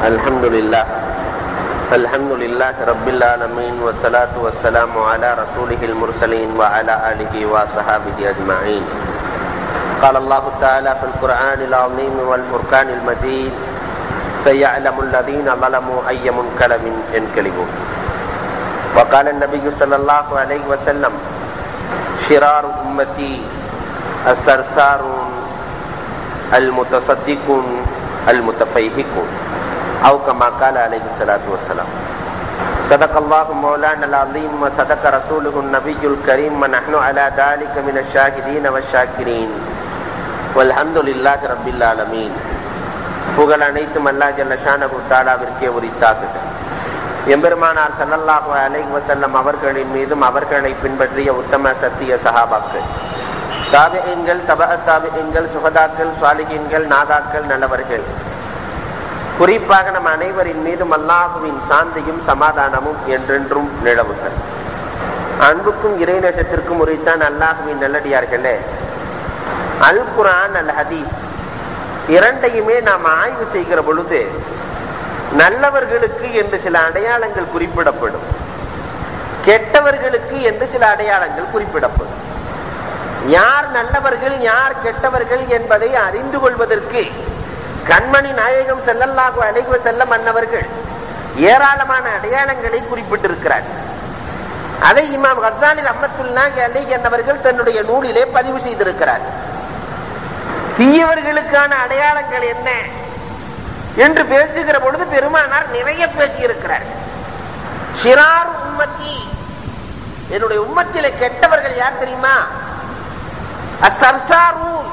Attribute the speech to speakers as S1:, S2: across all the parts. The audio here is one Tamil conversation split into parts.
S1: الحمد لله الحمد لله رب العالمين والصلاة والسلام على رسوله المرسلين وعلى آله وصحابه أجمعين قال الله تعالى في القرآن العظيم والفرقان المجيد سيعلم الذين ظلموا أي منقلب ينقلبون وقال النبي صلى الله عليه وسلم شرار أمتي السرسارون المتصدقون المتفيهقون أو كما قال عليه الصلاة والسلام صدق الله مولانا العظيم وصدق رسوله النبي الكريم ونحن على ذلك من الشاهدين والشاكرين والحمد لله رب العالمين புகழ் அனைத்தும் அல்லா ஜல்ல ஷானகு தாலாவிற்கே உரித்தாக்குது எம்பெருமானார் சல்லல்லாஹு அலைஹி வஸல்லம் அவர்களின் மீதும் அவர்களை பின்பற்றிய உத்தம சத்திய சஹாபாக்கள் தாபியங்கள் தப தாபியங்கள் சுகதாக்கள் சுவாலிகின்கள் நாதாக்கள் நல்லவர்கள் குறிப்பாக நம் அனைவரின் மீதும் அல்லாஹுவின் சாந்தியும் சமாதானமும் என்றென்றும் நிலவுகள் அன்புக்கும் இறைநேசத்திற்கும் உரித்தான் அல்லாஹுவின் நல்லடியார்களே அல் குரான் அல் ஹதீஸ் இரண்டையுமே நாம் ஆய்வு செய்கிற பொழுது நல்லவர்களுக்கு என்று சில அடையாளங்கள் குறிப்பிடப்படும் கெட்டவர்களுக்கு என்று சில அடையாளங்கள் குறிப்பிடப்படும் யார் நல்லவர்கள் யார் கெட்டவர்கள் என்பதை அறிந்து கொள்வதற்கு கண்மணி நாயகம் செல்லல்லாக அழைவு செல்ல மன்னவர்கள் ஏராளமான அடையாளங்களை குறிப்பிட்டிருக்கிறார் அதை இமாம் ஹசாலி அம்மத்துல்லா அலி என்பவர்கள் தன்னுடைய நூலிலே பதிவு செய்திருக்கிறார் தீயவர்களுக்கான அடையாளங்கள் என்ன என்று பேசுகிற பொழுது பெருமானார் நிறைய பேசியிருக்கிறார் ஷிரார் உம்மத்தி என்னுடைய உம்மத்தில கெட்டவர்கள் யார் தெரியுமா அசர்சாரூன்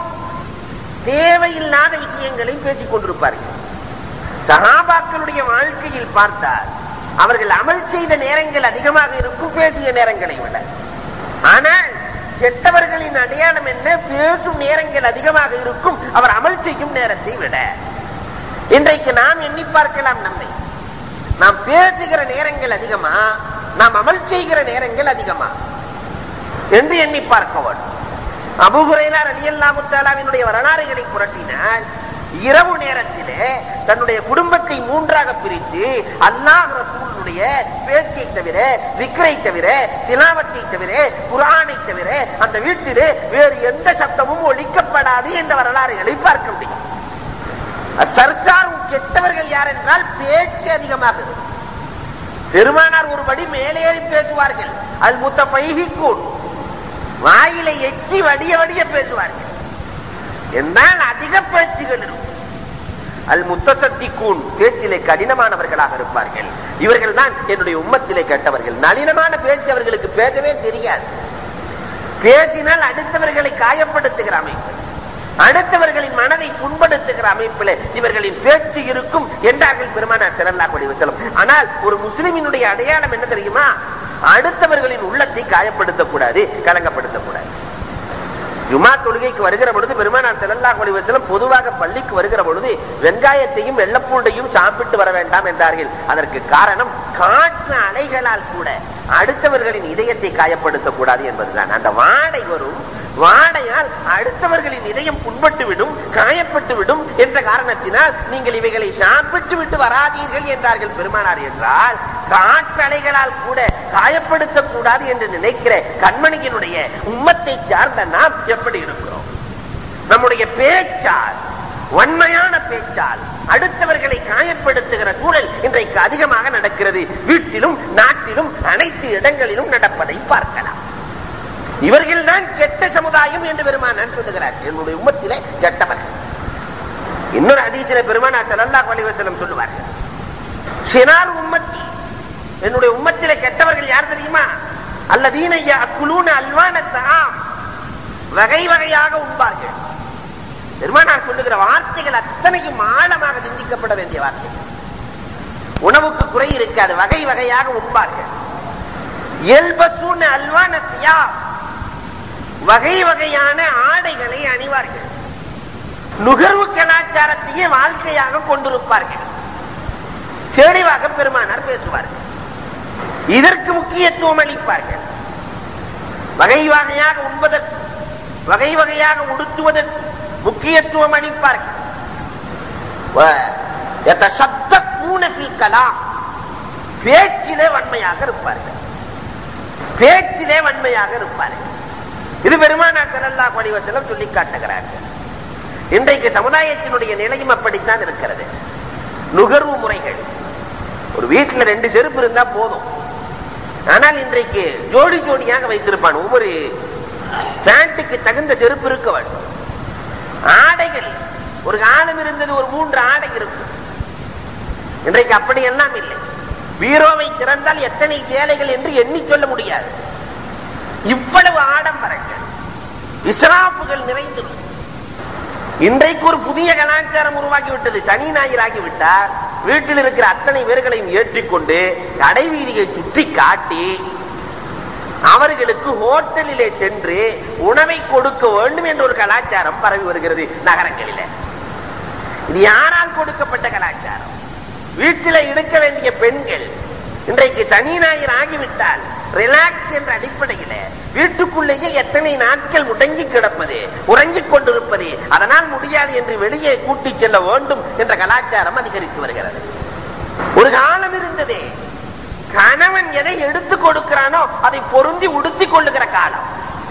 S1: தேவையில்லாத விஷயங்களை பேசிக் கொண்டிருப்பார்கள் சகாபாக்களுடைய வாழ்க்கையில் பார்த்தால் அவர்கள் அமல் செய்த நேரங்கள் அதிகமாக இருக்கும் பேசிய நேரங்களை விட ஆனால் கெட்டவர்களின் அடையாளம் என்ன பேசும் நேரங்கள் அதிகமாக இருக்கும் அவர் அமல் செய்யும் நேரத்தை விட இன்றைக்கு நாம் எண்ணி பார்க்கலாம் நம்மை நாம் பேசுகிற நேரங்கள் அதிகமா நாம் அமல் செய்கிற நேரங்கள் அதிகமா என்று எண்ணி பார்க்க வேண்டும் அபுகுரையிலார் அலியல்லாமுத்தாலாவினுடைய வரலாறுகளை புரட்டினால் இரவு நேரத்திலே தன்னுடைய குடும்பத்தை மூன்றாக பிரித்து அல்லாஹ் ரசூலுடைய பேச்சை தவிர விக்ரை தவிர திலாவத்தை தவிர குரானை தவிர அந்த வீட்டிலே வேறு எந்த சப்தமும் ஒழிக்கப்படாது என்ற வரலாறுகளை பார்க்க முடியும் சர்சாரும் கெட்டவர்கள் யார் என்றால் பேச்சு அதிகமாக பெருமானார் ஒருபடி மேலேறி பேசுவார்கள் அது முத்த பைகிக்கூன் வாயிலை எச்சி வடிய வடிய பேசுவார்கள் என்றால் அதிக பேச்சுகள் இருக்கும் அல் முத்தசத்தி கூன் பேச்சிலே கடினமானவர்களாக இருப்பார்கள் இவர்கள் தான் என்னுடைய உம்மத்திலே கேட்டவர்கள் நளினமான பேச்சு அவர்களுக்கு பேசவே தெரியாது பேசினால் அடுத்தவர்களை காயப்படுத்துகிற அமைப்பு அடுத்தவர்களின் மனதை புண்படுத்துகிற அமைப்பில் இவர்களின் பேச்சு இருக்கும் என்றார்கள் பெருமானார் செல்லல்லா கொடி செல்லும் ஆனால் ஒரு முஸ்லிமினுடைய அடையாளம் என்ன தெரியுமா அடுத்தவர்களின் உள்ளத்தை காயப்படுத்தக்கூடாது கலங்கப்படுத்தக்கூடாது ஜுமா தொழுகைக்கு வருகிற பொழுது பெருமானார் செல்லல்லா கொலிவசலம் பொதுவாக பள்ளிக்கு வருகிற பொழுது வெங்காயத்தையும் வெள்ளப்பூண்டையும் சாப்பிட்டு வர வேண்டாம் என்றார்கள் அதற்கு காரணம் காற்று அலைகளால் கூட அடுத்தவர்களின் இதயத்தை காயப்படுத்தக்கூடாது என்பதுதான் அந்த வாடை வரும் வாடையால் அடுத்தவர்களின் இதயம் புண்பட்டு விடும் காயப்பட்டு விடும் என்ற காரணத்தினால் நீங்கள் இவைகளை சாப்பிட்டு விட்டு வராதீர்கள் என்றார்கள் பெருமானார் என்றால் காற்றலைகளால் கூட காயப்படுத்தக் கூடாது என்று நினைக்கிற கண்மணியினுடைய உம்மத்தை சார்ந்த நாம் எப்படி இருக்கிறோம் நம்முடைய பேச்சால் வன்மையான பேச்சால் அடுத்தவர்களை காயப்படுத்துகிற சூழல் இன்றைக்கு அதிகமாக நடக்கிறது வீட்டிலும் நாட்டிலும் அனைத்து இடங்களிலும் நடப்பதை பார்க்கலாம் இவர்கள் தான் கெட்ட சமுதாயம் என்று பெருமானார் சொல்லுகிறார் என்னுடைய உம்மத்திலே கெட்டவர்கள் இன்னொரு அதிசய பெருமானார் சல்லா அலிவசலம் சொல்லுவார்கள் ஷினார் உம்மத்தி என்னுடைய உம்மத்திலே கெட்டவர்கள் யார் தெரியுமா அல்லதீனையா அக்குலூன அல்வான தாம் வகை வகையாக உண்பார்கள் பெருமானார் சொல்லுகிற வார்த்தைகள் அத்தனையும் ஆழமாக சிந்திக்கப்பட வேண்டிய வார்த்தை உணவுக்கு குறை இருக்காது வகை வகையாக உண்பார்கள் எல்பசூன அல்வான சியா வகை வகையான ஆடைகளை அணிவார்கள் நுகர்வு கலாச்சாரத்தையே வாழ்க்கையாக கொண்டிருப்பார்கள் தெளிவாக பெருமானார் பேசுவார்கள் இதற்கு முக்கியத்துவம் அளிப்பார்கள் வகை வகையாக உண்பதற்கு வகை வகையாக உடுத்துவதற்கு முக்கியத்துவம் அளிப்பார்கள் ويتصدقون ஃபில் கலாம் பேச்சிலே வன்மையாக இருப்பார்கள் பேச்சிலே வன்மையாக இருப்பார்கள் இது பெருமானார் ஸல்லல்லாஹு அலைஹி வஸல்லம் சொல்லி காட்டுகிறார்கள் இன்றைக்கு சமுதாயத்தினுடைய நிலையும் அப்படித்தான் இருக்கிறது நுகர்வு முறைகள் ஒரு வீட்டுல ரெண்டு செருப்பு இருந்தா போதும் ஆனால் இன்றைக்கு ஜோடி ஜோடியாக வைத்திருப்பான் ஒவ்வொரு பேண்ட்டுக்கு தகுந்த செருப்பு இருக்க வேண்டும் ஆடைகள் ஒரு காலம் இருந்தது ஒரு மூன்று ஆடை இருக்கும் இன்றைக்கு அப்படி எல்லாம் இல்லை பீரோவை திறந்தால் எத்தனை சேலைகள் என்று எண்ணி சொல்ல முடியாது இவ்வளவு ஆடம்பரங்கள் இஸ்ராப்புகள் நிறைந்திருக்கும் இன்றைக்கு ஒரு புதிய கலாச்சாரம் உருவாக்கி விட்டது சனி ஞாயிறாகி விட்டால் வீட்டில் இருக்கிற அத்தனை பேர்களையும் ஏற்றிக்கொண்டு கடை வீதியை சுற்றி காட்டி அவர்களுக்கு ஹோட்டலிலே சென்று உணவை கொடுக்க வேண்டும் என்ற ஒரு கலாச்சாரம் பரவி வருகிறது நகரங்களிலே இது யாரால் கொடுக்கப்பட்ட கலாச்சாரம் வீட்டில இருக்க வேண்டிய பெண்கள் இன்றைக்கு சனி ஞாயிறு ஆகிவிட்டால் ரிலாக்ஸ் என்ற அடிப்படையில வீட்டுக்குள்ளேயே எத்தனை நாட்கள் முடங்கி கிடப்பது உறங்கிக் கொண்டிருப்பது அதனால் முடியாது என்று வெளியே கூட்டி செல்ல வேண்டும் என்ற கலாச்சாரம் அதிகரித்து வருகிறது ஒரு காலம் இருந்ததே கணவன் எதை எடுத்து கொடுக்கிறானோ அதை பொருந்தி உடுத்திக் கொள்ளுகிற காலம்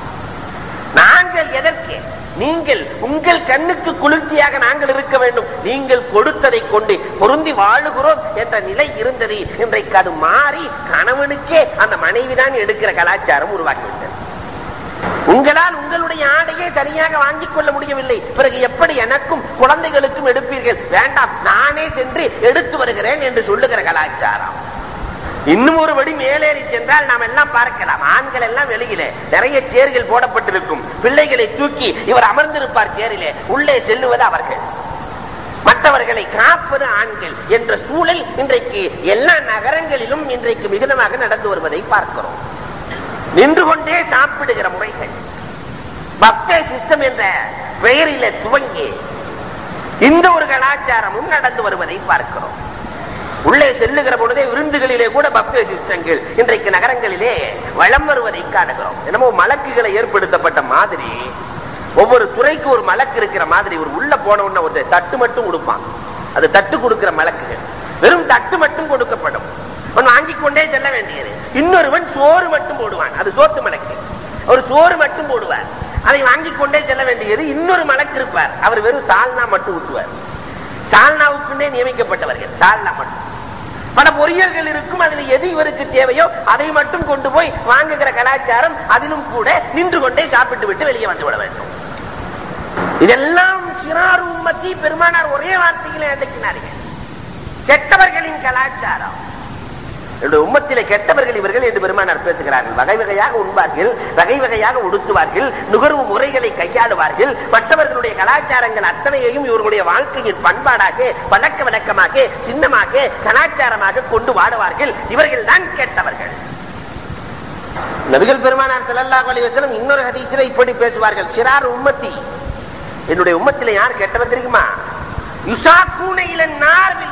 S1: நாங்கள் எதற்கு நீங்கள் உங்கள் கண்ணுக்கு குளிர்ச்சியாக நாங்கள் இருக்க வேண்டும் நீங்கள் கொடுத்ததை கொண்டு பொருந்தி வாழுகிறோம் என்ற நிலை இருந்தது இன்றைக்கு அது மாறி கணவனுக்கே அந்த மனைவிதான் எடுக்கிற கலாச்சாரம் உருவாக்கிவிட்டது உங்களால் உங்களுடைய ஆடையை சரியாக வாங்கிக் கொள்ள முடியவில்லை பிறகு எப்படி எனக்கும் குழந்தைகளுக்கும் எடுப்பீர்கள் வேண்டாம் நானே சென்று எடுத்து வருகிறேன் என்று சொல்லுகிற கலாச்சாரம் இன்னும் ஒருபடி மேலேறி சென்றால் நாம் எல்லாம் பார்க்கலாம் ஆண்கள் எல்லாம் வெளியிலே நிறைய சேர்கள் போடப்பட்டிருக்கும் பிள்ளைகளை தூக்கி இவர் அமர்ந்திருப்பார் சேரிலே உள்ளே செல்லுவது அவர்கள் மற்றவர்களை காப்பது ஆண்கள் என்ற சூழல் இன்றைக்கு எல்லா நகரங்களிலும் இன்றைக்கு மிகுதமாக நடந்து வருவதை பார்க்கிறோம் நின்று கொண்டே சாப்பிடுகிற முறைகள் பக்தே சிஸ்டம் என்ற பெயரில துவங்கி இந்த ஒரு கலாச்சாரமும் நடந்து வருவதை பார்க்கிறோம் உள்ளே செல்லுகிற பொழுதே விருந்துகளிலே கூட பக்த சிஸ்டங்கள் இன்றைக்கு நகரங்களிலே வளம் வருவதை காணுகிறோம் என்னமோ மலக்குகளை ஏற்படுத்தப்பட்ட மாதிரி ஒவ்வொரு துறைக்கு ஒரு மலக்கு இருக்கிற மாதிரி ஒரு உள்ள போன உடனே ஒரு தட்டு மட்டும் கொடுப்பான் அது தட்டு கொடுக்கிற மலக்குகள் வெறும் தட்டு மட்டும் கொடுக்கப்படும் அவன் வாங்கிக் கொண்டே செல்ல வேண்டியது இன்னொருவன் சோறு மட்டும் போடுவான் அது சோத்து மலக்கு ஒரு சோறு மட்டும் போடுவார் அதை வாங்கிக் கொண்டே செல்ல வேண்டியது இன்னொரு மலக்கு இருப்பார் அவர் வெறும் சால்னா மட்டும் ஊற்றுவார் சால்னாவுக்குன்னே நியமிக்கப்பட்டவர்கள் சால்னா மட்டும் பல பொறியல்கள் இருக்கும் அதுல எது இவருக்கு தேவையோ அதை மட்டும் கொண்டு போய் வாங்குகிற கலாச்சாரம் அதிலும் கூட நின்று கொண்டே சாப்பிட்டு விட்டு வெளியே வந்து விட வேண்டும் இதெல்லாம் சிறார் உம்மத்தி பெருமானார் ஒரே வார்த்தையிலே அடக்கினார்கள் கெட்டவர்களின் கலாச்சாரம் என்னுடைய உம்மத்திலே கெட்டவர்கள் இவர்கள் என்று பெருமானார் பேசுகிறார்கள் வகை வகையாக உண்பார்கள் வகை வகையாக உடுத்துவார்கள் நுகர்வு முறைகளை கையாளுவார்கள் மற்றவர்களுடைய கலாச்சாரங்கள் அத்தனையையும் இவர்களுடைய வாழ்க்கையின் பண்பாடாக பழக்க வழக்கமாக சின்னமாக கலாச்சாரமாக கொண்டு வாடுவார்கள் இவர்கள் தான் கெட்டவர்கள் நபிகள் பெருமானார் ஸல்லல்லாஹு அலைஹி வஸல்லம் இன்னொரு ஹதீஸில் இப்படி பேசுவார்கள் சிறார் உம்மத்தி என்னுடைய உம்மத்திலே யார் கெட்டவர் தெரியுமா யுசாக்கூன இலன் நார்வில்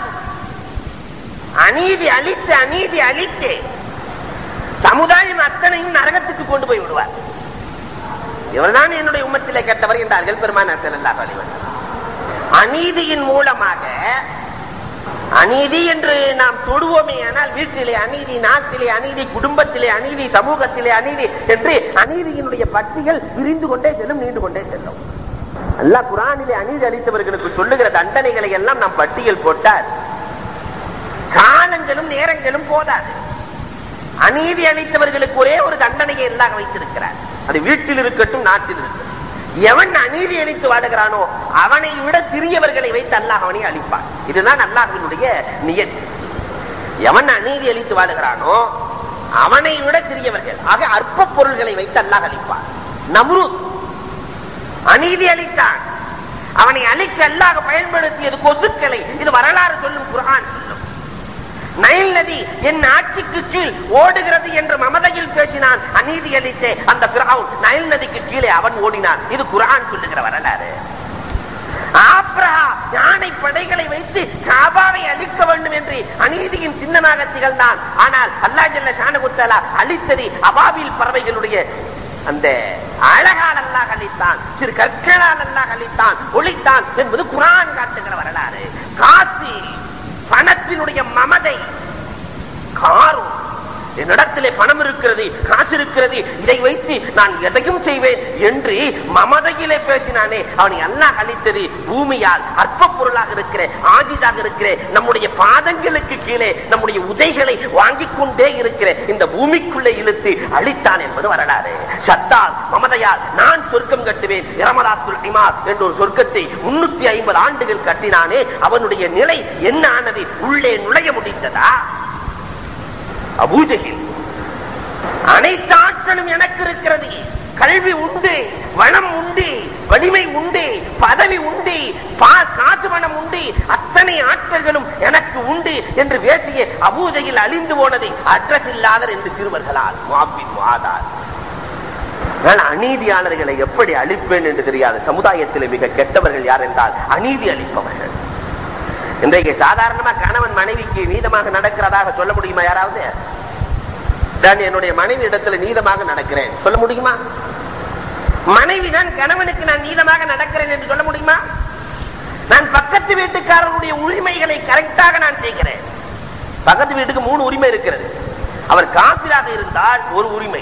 S1: அநீதி அழித்து அநீதி அழித்து சமுதாயம் அத்தனையும் நரகத்துக்கு கொண்டு போய் விடுவார் இவர்தான் என்னுடைய உம்மத்திலே கெட்டவர் என்றார்கள் பெருமானார் ஸல்லல்லாஹு அலைஹி வஸல்லம் அநீதியின் மூலமாக அநீதி என்று நாம் தொடுவோமே ஆனால் வீட்டிலே அநீதி நாட்டிலே அநீதி குடும்பத்திலே அநீதி சமூகத்திலே அநீதி என்று அநீதியினுடைய பட்டிகள் விரிந்து கொண்டே செல்லும் நீண்டு கொண்டே செல்லும் அல்லாஹ் குரானிலே அநீதி அளித்தவர்களுக்கு சொல்லுகிற தண்டனைகளை எல்லாம் நாம் பட்டியல் போட்டால் காலங்களும் நேரங்களும் போதாது அநீதி அளித்தவர்களுக்கு ஒரே ஒரு தண்டனையை எல்லாம் வைத்திருக்கிறார் அது வீட்டில் இருக்கட்டும் நாட்டில் இருக்கட்டும் எவன் அநீதி அளித்து வாடுகிறானோ அவனை விட சிறியவர்களை வைத்து அல்லாஹ் அவனை அழிப்பான் இதுதான் அல்லாஹினுடைய நியதி எவன் அநீதி அளித்து வாடுகிறானோ அவனை விட சிறியவர்கள் ஆக அற்ப பொருள்களை வைத்து அல்லாஹ் அழிப்பான் நம்ரூத் அநீதி அளித்தான் அவனை அழிக்க அல்லாஹ் பயன்படுத்தியது கொசுக்களை இது வரலாறு சொல்லும் குரான் சொல்லும் நைல் நதி என் ஆட்சிக்கு கீழ் ஓடுகிறது என்று மமதையில் பேசினான் அநீதி அளித்தே அந்த பிராவுன் நைல் நதிக்கு கீழே அவன் ஓடினான் இது குரான் சொல்லுகிற வரலாறு ஆப்ரஹா யானை படைகளை வைத்து காபாவை அழிக்க வேண்டும் என்று அநீதியின் சின்னமாக திகழ்ந்தான் ஆனால் அல்லா ஜல்ல ஷானகுத்தலா அழித்தது அபாவில் பறவைகளுடைய அந்த அழகால் அல்லாஹ் அளித்தான் சிறு கற்களால் அல்லாஹ் அளித்தான் ஒளித்தான் என்பது குரான் காட்டுகிற வரலாறு காசி பணத்தினுடைய மமதை காரும் என்னிடத்திலே பணம் இருக்கிறது காசு இருக்கிறது இதை வைத்து நான் எதையும் செய்வேன் என்று மமதையிலே பேசினானே அவனை அல்லாஹ் அளித்தது பூமியால் அற்ப பொருளாக இருக்கிற ஆஜிதாக இருக்கிற நம்முடைய பாதங்களுக்கு கீழே நம்முடைய உதைகளை வாங்கிக் கொண்டே இருக்கிற இந்த பூமிக்குள்ளே இழுத்து அழித்தான் என்பது வரலாறு சத்தால் மமதையால் நான் சொர்க்கம் கட்டுவேன் இரமலாத்துல் இமார் என்ற ஒரு சொர்க்கத்தை முன்னூத்தி ஐம்பது ஆண்டுகள் கட்டினானே அவனுடைய நிலை என்ன ஆனது உள்ளே நுழைய முடிந்ததா அபூஜகில் அனைத்து ஆற்றலும் எனக்கு இருக்கிறது கல்வி உண்டு வளம் உண்டு வலிமை உண்டு பதவி உண்டு பா- காசு பணம் உண்டு அத்தனை ஆற்றல்களும் எனக்கு உண்டு என்று பேசிய அபூஜையில் அழிந்து போனதை அட்ரஸ் இல்லாதர் என்று சிறுவர்களால் முஆபின் முஆதார் நான் அநீதியாளர்களை எப்படி அழிப்பேன் என்று தெரியாது சமுதாயத்தில் மிக கெட்டவர்கள் யார் என்றால் அநீதி அளிப்பவர்கள் இன்றைக்கு சாதாரணமா கணவன் மனைவிக்கு நீதமாக நடக்கிறதாக சொல்ல முடியுமா யாராவது நான் என்னுடைய மனைவி இடத்துல நீதமாக நடக்கிறேன் சொல்ல முடியுமா மனைவி தான் கணவனுக்கு நான் நீதமாக நடக்கிறேன் என்று சொல்ல முடியுமா நான் பக்கத்து வீட்டுக்காரருடைய உரிமைகளை கரெக்டாக நான் செய்கிறேன் பக்கத்து வீட்டுக்கு மூணு உரிமை இருக்கிறது அவர் காப்பிராக இருந்தால் ஒரு உரிமை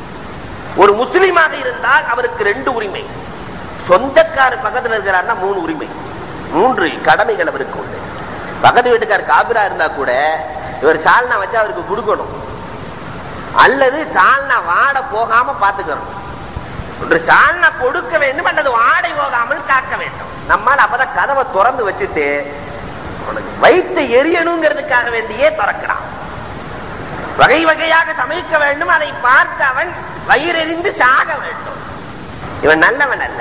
S1: ஒரு முஸ்லீமாக இருந்தால் அவருக்கு ரெண்டு உரிமை சொந்தக்காரர் பக்கத்துல இருக்கிறார்னா மூணு உரிமை மூன்று கடமைகள் அவருக்கு உண்டு பக்கத்து வீட்டுக்கார் காபிரா இருந்தா கூட இவர் சால்னா வச்சு அவருக்கு கொடுக்கணும் அல்லது சால்னா வாட போகாம பாத்துக்கணும் ஒன்று சால்னா கொடுக்க வேண்டும் அல்லது வாடை போகாமல் காக்க வேண்டும் நம்மால் அப்பதான் கதவை திறந்து வச்சுட்டு உனக்கு வைத்து எரியணுங்கிறதுக்காக வேண்டியே திறக்கிறான் வகை வகையாக சமைக்க வேண்டும் அதை பார்த்து அவன் வயிறெறிந்து சாக வேண்டும் இவன் நல்லவன் அல்ல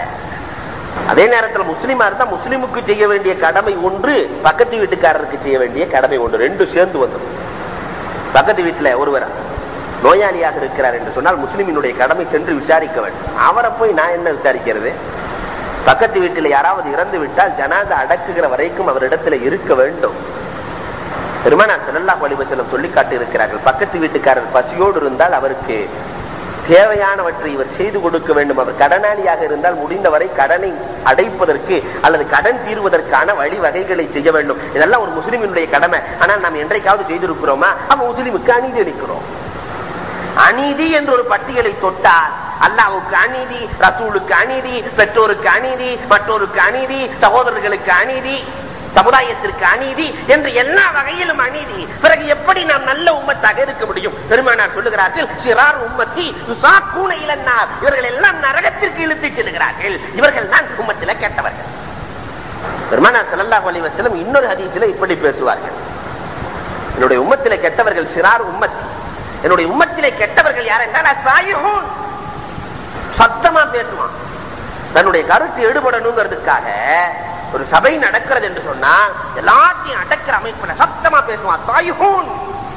S1: அதே நேரத்தில் முஸ்லீமா இருந்தா முஸ்லிமுக்கு செய்ய வேண்டிய கடமை ஒன்று பக்கத்து வீட்டுக்காரருக்கு செய்ய வேண்டிய கடமை ஒன்று ரெண்டும் சேர்ந்து வந்துடும் பக்கத்து வீட்டுல ஒருவர் நோயாளியாக இருக்கிறார் என்று சொன்னால் முஸ்லிமினுடைய கடமை சென்று விசாரிக்க வேண்டும் அவரை போய் நான் என்ன விசாரிக்கிறது பக்கத்து வீட்டில் யாராவது இறந்து விட்டால் ஜனாதா அடக்குகிற வரைக்கும் அவரிடத்துல இருக்க வேண்டும் பெருமானார் செல்லல்லா வலிவசலம் சொல்லி காட்டி இருக்கிறார்கள் பக்கத்து வீட்டுக்காரர் பசியோடு இருந்தால் அவருக்கு தேவையானவற்றை இவர் செய்து கொடுக்க வேண்டும் அவர் கடனாளியாக இருந்தால் முடிந்தவரை கடனை அடைப்பதற்கு அல்லது கடன் தீர்வதற்கான வழிவகைகளை செய்ய வேண்டும் இதெல்லாம் ஒரு முஸ்லிமினுடைய கடமை ஆனால் நாம் என்றைக்காவது செய்திருக்கிறோமா அப்ப முஸ்லிமுக்கு அநீதி அளிக்கிறோம் அநீதி என்ற ஒரு பட்டியலை தொட்டால் அல்லாவுக்கு அநீதி ரசூலுக்கு அநீதி பெற்றோருக்கு அநீதி மற்றோருக்கு அநீதி சகோதரர்களுக்கு அநீதி சமுதாயத்திற்கு அநீதி என்று எல்லா வகையிலும் அநீதி பிறகு எப்படி நாம் நல்ல உம்மத்தாக இருக்க முடியும் பெருமானார் சொல்லுகிறார்கள் சிறார் உம்மத்தி யுசாக்கூன இலன்னார் இவர்கள் எல்லாம் நரகத்திற்கு இழுத்துச் செல்கிறார்கள் இவர்கள் தான் உம்மத்தில கெட்டவர்கள் பெருமானார் ஸல்லல்லாஹு அலைஹி வஸல்லம் இன்னொரு ஹதீஸில் இப்படி பேசுவார்கள் என்னுடைய உம்மத்திலே கெட்டவர்கள் சிறார் உம்மத்தி என்னுடைய உம்மத்திலே கெட்டவர்கள் யார் என்றால் அஸ்ஸாயிஹூன். சத்தமா பேசுவான் தன்னுடைய கருத்து எடுபடணுங்கிறதுக்காக ஒரு சபை நடக்கிறது என்று சொன்னா எல்லாத்தையும் அடக்கிற அமைப்புல சத்தமா பேசுவான் சாயுஹூன்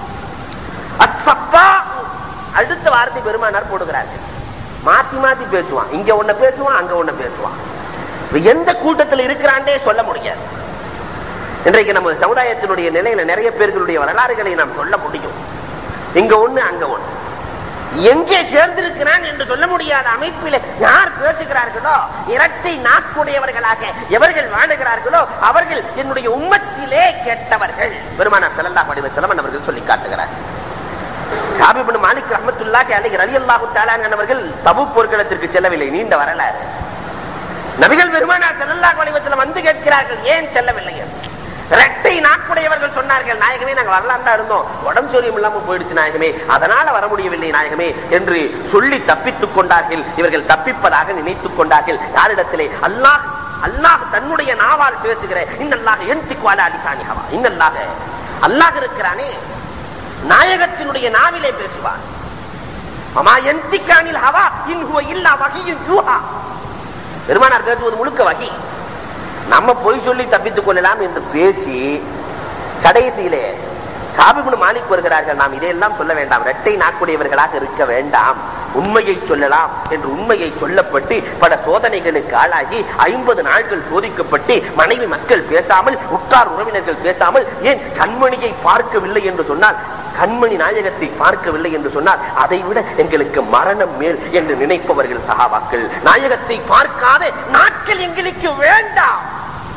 S1: அஸ்ஸப்பா அடுத்த வார்த்தை பெருமானார் போடுகிறார்கள் மாத்தி மாத்தி பேசுவான் இங்க ஒண்ணு பேசுவான் அங்க ஒண்ணு பேசுவான் இப்ப எந்த கூட்டத்தில் இருக்கிறான்டே சொல்ல முடியாது இன்றைக்கு நம்ம சமுதாயத்தினுடைய நிலையில நிறைய பேர்களுடைய வரலாறுகளை நாம் சொல்ல முடியும் இங்க ஒண்ணு அங்க ஒண்ணு எங்கே சேர்ந்திருக்கிறான் என்று சொல்ல முடியாத அமைப்பில் யார் பேசுகிறார்களோ இரட்டை நாக்குடையவர்களாக எவர்கள் வாழுகிறார்களோ அவர்கள் என்னுடைய உம்மத்திலே கெட்டவர்கள் பெருமானார் ஸல்லல்லாஹு அலைஹி வஸல்லம் அவர்கள் சொல்லி காட்டுகிறார் காபிபின் மாலிக் ரஹ்மத்துல்லாஹி அலைஹி ரலியல்லாஹு தஆலா அவர்கள் தபூக் போர்க்களத்திற்கு செல்லவில்லை நீண்ட வரலாறு நபிகள் பெருமானார் ஸல்லல்லாஹு அலைஹி வஸல்லம் வந்து கேட்கிறார்கள் ஏன் செல்லவில்லை என்று. இரட்டை நாக்குடையவர்கள் சொன்னார்கள் நாயகமே நாங்க வரலாம் தான் இருந்தோம் உடம்பு சூரியம் இல்லாம போயிடுச்சு நாயகமே அதனால வர முடியவில்லை நாயகமே என்று சொல்லி தப்பித்துக் கொண்டார்கள் இவர்கள் தப்பிப்பதாக நினைத்துக் கொண்டார்கள் யாரிடத்திலே அல்லாஹ் அல்லாஹ் தன்னுடைய நாவால் பேசுகிற இன்னல்லாக என் திக்குவால அடிசானியாவா இன்னல்லாக அல்லாஹ் இருக்கிறானே நாயகத்தினுடைய நாவிலே பேசுவார் அமா என் திக்கானில் ஹவா இன்ஹுவ இல்லா வகையும் யூஹா பெருமானார் பேசுவது முழுக்க வகி நம்ம பொய் சொல்லி தப்பித்துக் கொள்ளலாம் என்று பேசி கடைசியிலே காபிபுன் மாலிக் வருகிறார்கள் நாம் இதையெல்லாம் சொல்ல வேண்டாம் இரட்டை நாக்குடையவர்களாக இருக்க வேண்டாம் உண்மையை சொல்லலாம் என்று உண்மையை சொல்லப்பட்டு பல சோதனைகளுக்கு ஆளாகி ஐம்பது நாட்கள் சோதிக்கப்பட்டு மனைவி மக்கள் பேசாமல் உற்றார் உறவினர்கள் பேசாமல் ஏன் கண்மணியை பார்க்கவில்லை என்று சொன்னால் கண்மணி நாயகத்தை பார்க்கவில்லை என்று சொன்னால் அதை விட எங்களுக்கு மரணம் மேல் என்று நினைப்பவர்கள் சகாபாக்கள் நாயகத்தை பார்க்காத நாட்கள் எங்களுக்கு வேண்டாம்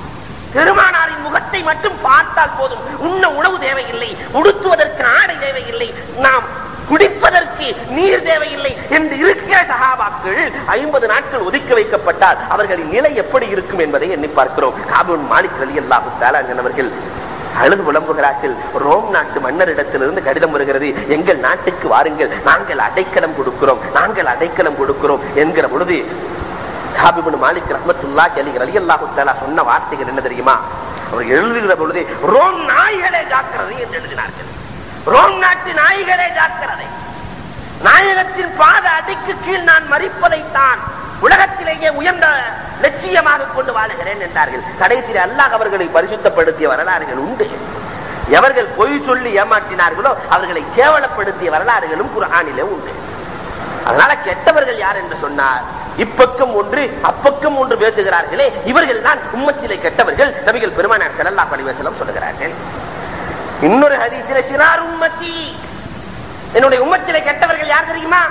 S1: பெருமானாரின் முகத்தை மட்டும் பார்த்தால் போதும் உண்ண உணவு தேவையில்லை உடுத்துவதற்கு ஆடை தேவையில்லை நாம் குடிப்பதற்கு நீர் தேவையில்லை என்று இருக்கிற சகாபாக்கள் ஐம்பது நாட்கள் ஒதுக்கி வைக்கப்பட்டால் அவர்களின் நிலை எப்படி இருக்கும் என்பதை எண்ணி பார்க்கிறோம் காபூன் மாலிக் அலி அல்லாஹு அவர்கள் அழுது புலம்புகிறார்கள் ரோம் நாட்டு மன்னரிடத்திலிருந்து கடிதம் வருகிறது எங்கள் நாட்டுக்கு வாருங்கள் நாங்கள் அடைக்கலம் கொடுக்கிறோம் நாங்கள் அடைக்கலம் கொடுக்கிறோம் என்கிற பொழுது காபிபுன் மாலிக் ரஹமத்துல்லா அலி அலி அல்லாஹு தாலா சொன்ன வார்த்தைகள் என்ன தெரியுமா அவர் எழுதுகிற பொழுது ரோம் நாய்களே ஜாக்கிரதை என்று எழுதினார்கள் ரோம் நாட்டு நாய்களே ஜாக்கிரதை நாயகத்தின் பாத அடிக்கு கீழ் நான் மறிப்பதைத்தான் உலகத்திலேயே உயர்ந்த லட்சியமாக கொண்டு வாழுகிறேன் என்றார்கள் கடைசியில் அல்லாஹ் அவர்களை பரிசுத்தப்படுத்திய வரலாறுகள் உண்டு எவர்கள் பொய் சொல்லி ஏமாற்றினார்களோ அவர்களை கேவலப்படுத்திய வரலாறுகளும் குரானிலே உண்டு அதனால கெட்டவர்கள் யார் என்று சொன்னார் இப்பக்கம் ஒன்று அப்பக்கம் ஒன்று பேசுகிறார்களே இவர்கள் தான் உம்மத்திலே கெட்டவர்கள் நபிகள் பெருமானார் செல்லல்லா பழிவசலம் சொல்லுகிறார்கள் இன்னொரு ஹதீசில சிறார் உம்மத்தி என்னுடைய உம்மத்திலே கெட்டவர்கள் யார் தெரியுமா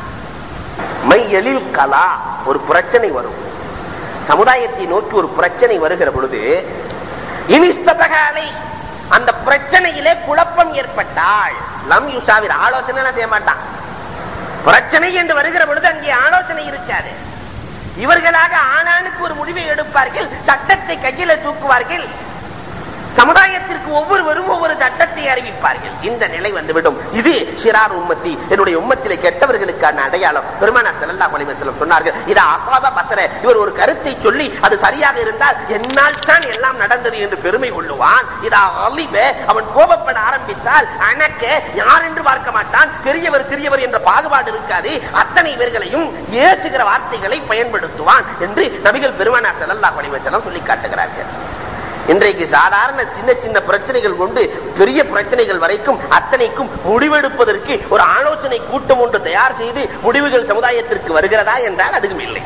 S1: மை எழில் கலா ஒரு பிரச்சனை வரும் சமுதாயத்தை நோக்கி ஒரு பிரச்சனை வருகிற பொழுது இனிஸ்தபகாலை அந்த பிரச்சனையிலே குழப்பம் ஏற்பட்டால் லம் யுசாவிர் ஆலோசனை எல்லாம் செய்ய மாட்டான் பிரச்சனை என்று வருகிற பொழுது அங்கே ஆலோசனை இருக்காது இவர்களாக ஆணானுக்கு ஒரு முடிவை எடுப்பார்கள் சட்டத்தை கையில தூக்குவார்கள் சமுதாயத்திற்கு ஒவ்வொருவரும் ஒவ்வொரு சட்டத்தை அறிவிப்பார்கள் இந்த நிலை வந்துவிடும் இது ஷிரார் உம்மத்தி என்னுடைய உம்மத்திலே கெட்டவர்களுக்கான அடையாளம் பெருமானார் ஸல்லல்லாஹு அலைஹி வஸல்லம் சொன்னார்கள் இத அசாப பத்தர இவர் ஒரு கருத்தை சொல்லி அது சரியாக இருந்தால் என்னால் தான் எல்லாம் நடந்தது என்று பெருமை கொள்ளுவான் இதா அலிப அவன் கோபப்பட ஆரம்பித்தால் அணக்க யார் என்று பார்க்க மாட்டான் பெரியவர் சிறியவர் என்ற பாகுபாடு இருக்காது அத்தனை பேர்களையும் ஏசுகிற வார்த்தைகளை பயன்படுத்துவான் என்று நபிகள் பெருமானார் ஸல்லல்லாஹு அலைஹி வஸல்லம் சொல்லி காட்டுகிறார்கள் இன்றைக்கு சாதாரண சின்ன சின்ன பிரச்சனைகள் கொண்டு பெரிய பிரச்சனைகள் வரைக்கும் அத்தனைக்கும் முடிவெடுப்பதற்கு ஒரு ஆலோசனை கூட்டம் ஒன்று தயார் செய்து முடிவுகள் சமுதாயத்திற்கு வருகிறதா என்றால் அதுவும் இல்லை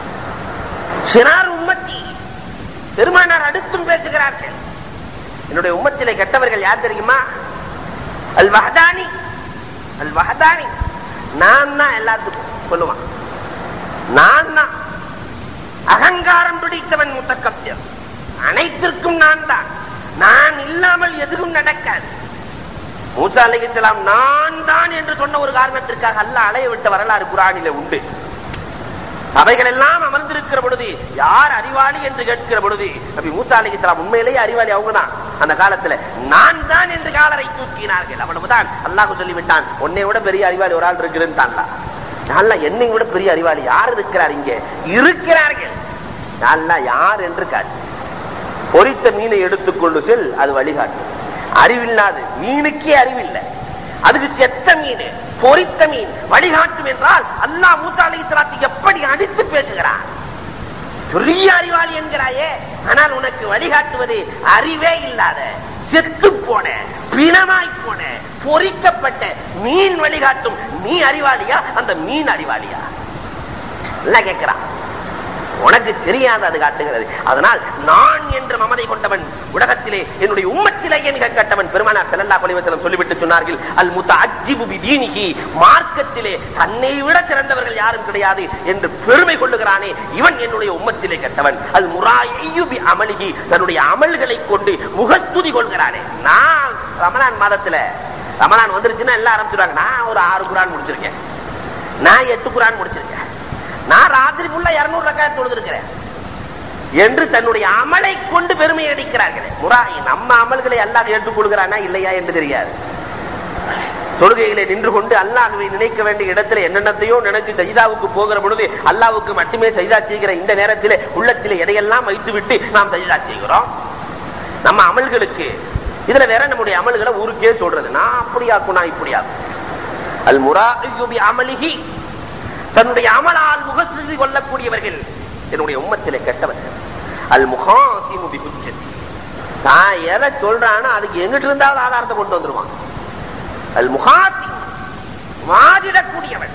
S1: சிறார் உம்மத்தி பெருமானார் அடுத்தும் பேசுகிறார்கள் என்னுடைய உம்மத்திலே கெட்டவர்கள் யார் தெரியுமா அல் வஹதானி அல் வஹதானி நான் தான் எல்லாத்துக்கும் சொல்லுவான் நான் தான் அகங்காரம் பிடித்தவன் முத்தக்கப்பியர் அனைத்திற்கும் நான் தான் நான் இல்லாமல் எதுவும் நடக்காது மூசா அலைஹிஸ்ஸலாம் நான் தான் என்று சொன்ன ஒரு காரணத்திற்காக அல்ல அலைய விட்ட வரலாறு குரானிலே உண்டு சபைகள் எல்லாம் அமர்ந்திருக்கிற பொழுது யார் அறிவாளி என்று கேட்கிற பொழுது நபி மூசா அலைஹிஸ்ஸலாம் உண்மையிலேயே அறிவாளி அவங்கதான் அந்த காலத்துல நான் தான் என்று காலரை தூக்கினார்கள் அவ்வளவுதான் அல்லாஹ் சொல்லிவிட்டான் உன்னை விட பெரிய அறிவாளி ஒரு ஆள் இருக்கிறேன்னு தான்டா நல்லா என்னை விட பெரிய அறிவாளி யார் இருக்கிறார் இங்கே இருக்கிறார்கள் நல்லா யார் என்று காட்டு பொரித்த மீனை எடுத்துக்கொண்டு செல் அது வழிகாட்டும் அறிவில்லாது மீனுக்கே அறிவில்லை அதுக்கு செத்த மீன் பொரித்த மீன் வழிகாட்டும் என்றால் அல்லாஹ் மூசா அலைஹிஸ்ஸலாத்தை எப்படி அடித்து பேசுகிறான் பெரிய அறிவாளி என்கிறாயே ஆனால் உனக்கு வழிகாட்டுவது அறிவே இல்லாத செத்து போன பிணமாய் போன பொறிக்கப்பட்ட மீன் வழிகாட்டும் நீ அறிவாளியா அந்த மீன் அறிவாளியா எல்லாம் கேட்கிறான் உனக்கு தெரியாது அது காட்டுகிறது அதனால் நான் என்று மமதை கொண்டவன் உலகத்திலே என்னுடைய உம்மத்திலேயே மிக கட்டவன் பெருமானார் ஸல்லல்லாஹு அலைஹி வஸல்லம் சொல்லிவிட்டு சொன்னார்கள் அல் முத்தஅஜ்ஜிபு பிதீனிஹி மார்க்கத்திலே தன்னை விட சிறந்தவர்கள் யாரும் கிடையாது என்று பெருமை கொள்ளுகிறானே இவன் என்னுடைய உம்மத்திலே கட்டவன் அல் முராயு பி அமலிஹி தன்னுடைய அமல்களை கொண்டு முகஸ்துதி கொள்கிறானே நான் ரமலான் மாதத்துல ரமலான் வந்துருச்சுன்னா எல்லாம் ஆரம்பிச்சிருவாங்க நான் ஒரு ஆறு குரான் முடிச்சிருக்கேன் நான் எட்டு குரான் முடிச்சிருக்கேன் நான் ராத்திரி ஃபுல்லா இருநூறு ரக்காய தொழுதிருக்கிறேன் என்று தன்னுடைய அமலை கொண்டு பெருமை அடிக்கிறார்களே முராய் நம்ம அமல்களை அல்லாஹ் ஏற்றுக்கொள்கிறானா இல்லையா என்று தெரியாது தொழுகையிலே நின்று கொண்டு அல்லாஹ்வை நினைக்க வேண்டிய இடத்துல என்னென்னத்தையோ நினைச்சு சஜிதாவுக்கு போகிற பொழுது அல்லாஹ்வுக்கு மட்டுமே சஜிதா செய்கிற இந்த நேரத்திலே உள்ளத்திலே எதையெல்லாம் வைத்துவிட்டு நாம் சஜிதா செய்கிறோம் நம்ம அமல்களுக்கு இதுல வேற நம்முடைய அமல்களை ஊருக்கே சொல்றது நான் அப்படியாக்கும் நான் இப்படியாக்கும் அல் முராஹி அமலிகி தன்னுடைய அமலால் முகஸ்துதி கொள்ளக்கூடியவர்கள் என்னுடைய உம்மத்திலே கெட்டவர்கள் அல் முகாசிமு பிஹுஜ்ஜதி நான் எதை சொல்றானோ அதுக்கு எங்கிட்ட இருந்தாவது ஆதாரத்தை கொண்டு வந்துருவான் அல் முகாசி வாதிடக்கூடியவன்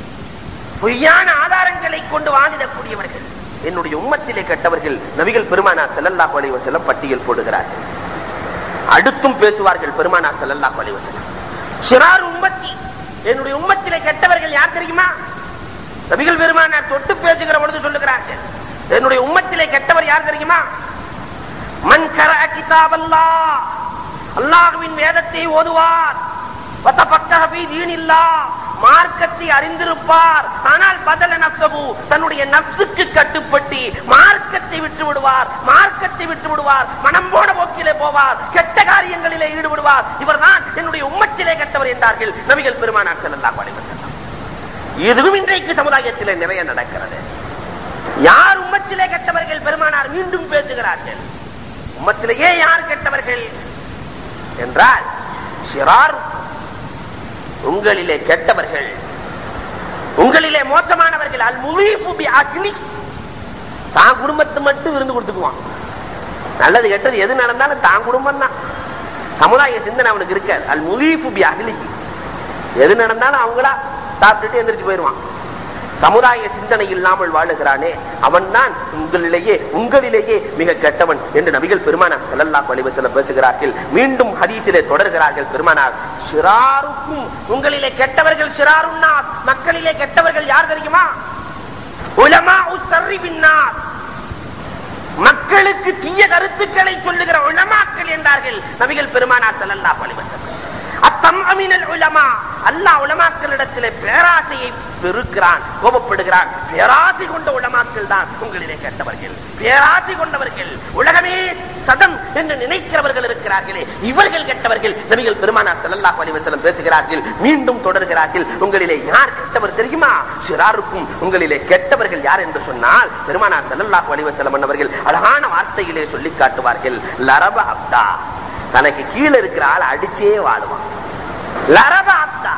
S1: பொய்யான ஆதாரங்களை கொண்டு வாதிடக்கூடியவர்கள் என்னுடைய உம்மத்திலே கெட்டவர்கள் நபிகள் பெருமானார் ஸல்லல்லாஹு அலைஹி வஸல்லம் பட்டியல் போடுகிறார்கள் அடுத்தும் பேசுவார்கள் பெருமானார் ஸல்லல்லாஹு அலைஹி வஸல்லம் ஷிரார் உம்மத்தி என்னுடைய உம்மத்திலே கெட்டவர்கள் யார் தெரியுமா நபிகள் பெருமானார் தொட்டு பேசுகிற பொழுது சொல்லுகிறார்கள் என்னுடைய உம்மத்திலே கெட்டவர் யார் தெரியுமா மன் கரஅ கிதாபல்லாஹ் அல்லாஹ்வின் வேதத்தை ஓதுவார் வதபக்கஹ ஃபீ தீனில்லாஹ் மார்க்கத்தை அறிந்திருப்பார் ஆனால் பதல நப்சகு தன்னுடைய நப்சுக்கு கட்டுப்பட்டு மார்க்கத்தை விட்டு விடுவார் மார்க்கத்தை விட்டு விடுவார் மனம் போன போக்கிலே போவார் கெட்ட காரியங்களிலே ஈடுபடுவார் இவர்தான் என்னுடைய உம்மத்திலே கெட்டவர் என்றார்கள் நபிகள் பெருமானார் ஸல்லல்லாஹு அலைஹி வஸல்லம் இதுவும் இன்றைக்கு சமுதாயத்திலே நிறைய நடக்கிறது யார் உம்மத்திலே கெட்டவர்கள் பெருமானார் மீண்டும் பேசுகிறார்கள் உம்மத்திலேயே யார் கெட்டவர்கள் என்றால் ஷிரார் உங்களிலே கெட்டவர்கள் உங்களிலே மோசமானவர்கள் அல் முலீஃபு பி அக்னி தான் குடும்பத்தை மட்டும் விருந்து கொடுத்துக்குவான் நல்லது கெட்டது எது நடந்தாலும் தான் குடும்பம் தான் சமுதாய சிந்தனை அவனுக்கு இருக்காது அல் முலீஃபு பி அக்னிக்கு எது நடந்தாலும் அவங்களா சாப்பிட்டுட்டு எந்திரிச்சு போயிடுவான் சமுதாய சிந்தனை இல்லாமல் வாழுகிறானே அவன்தான் உங்களிலேயே உங்களிலேயே மிக கெட்டவன் என்று நபிகள் பெருமானார் ஸல்லல்லாஹு அலைஹி வஸல்லம் பேசுகிறார்கள் மீண்டும் ஹதீஸிலே தொடர்கிறார்கள் பெருமானார் ஷிராருக்கும் உங்களிலே கெட்டவர்கள் ஷிராருன்னாஸ் மக்களிலே கெட்டவர்கள் யார் தெரியுமா உலமா உஸ்ஸர்ரி பின்னாஸ் மக்களுக்கு தீய கருத்துக்களை சொல்லுகிற உலமாக்கள் என்றார்கள் நபிகள் பெருமானார் ஸல்லல்லாஹு அலைஹி வஸல்லம் அத்தம் அமினல் உலமா அல்லாஹ் உலமாக்களிடத்திலே பேராசையை பெருக்கிறான் கோபப்படுகிறான் பேராசை கொண்ட உலமாக்கள் தான் உங்களிலே கெட்டவர்கள் பேராசை கொண்டவர்கள் உலகமே சதம் என்று நினைக்கிறவர்கள் இருக்கிறார்களே இவர்கள் கெட்டவர்கள் நபிகள் பெருமானார் ஸல்லல்லாஹு அலைஹி வஸல்லம் பேசுகிறார்கள் மீண்டும் தொடர்கிறார்கள் உங்களிலே யார் கெட்டவர் தெரியுமா சிறாருக்கும் உங்களிலே கெட்டவர்கள் யார் என்று சொன்னால் பெருமானார் ஸல்லல்லாஹு அலைஹி வஸல்லம் அவர்கள் அழகான வார்த்தையிலே சொல்லி காட்டுவார்கள் லரப அப்தா தனக்கு கீழே இருக்கிற ஆள் அடிச்சே வாழுவான் லரப அப்தா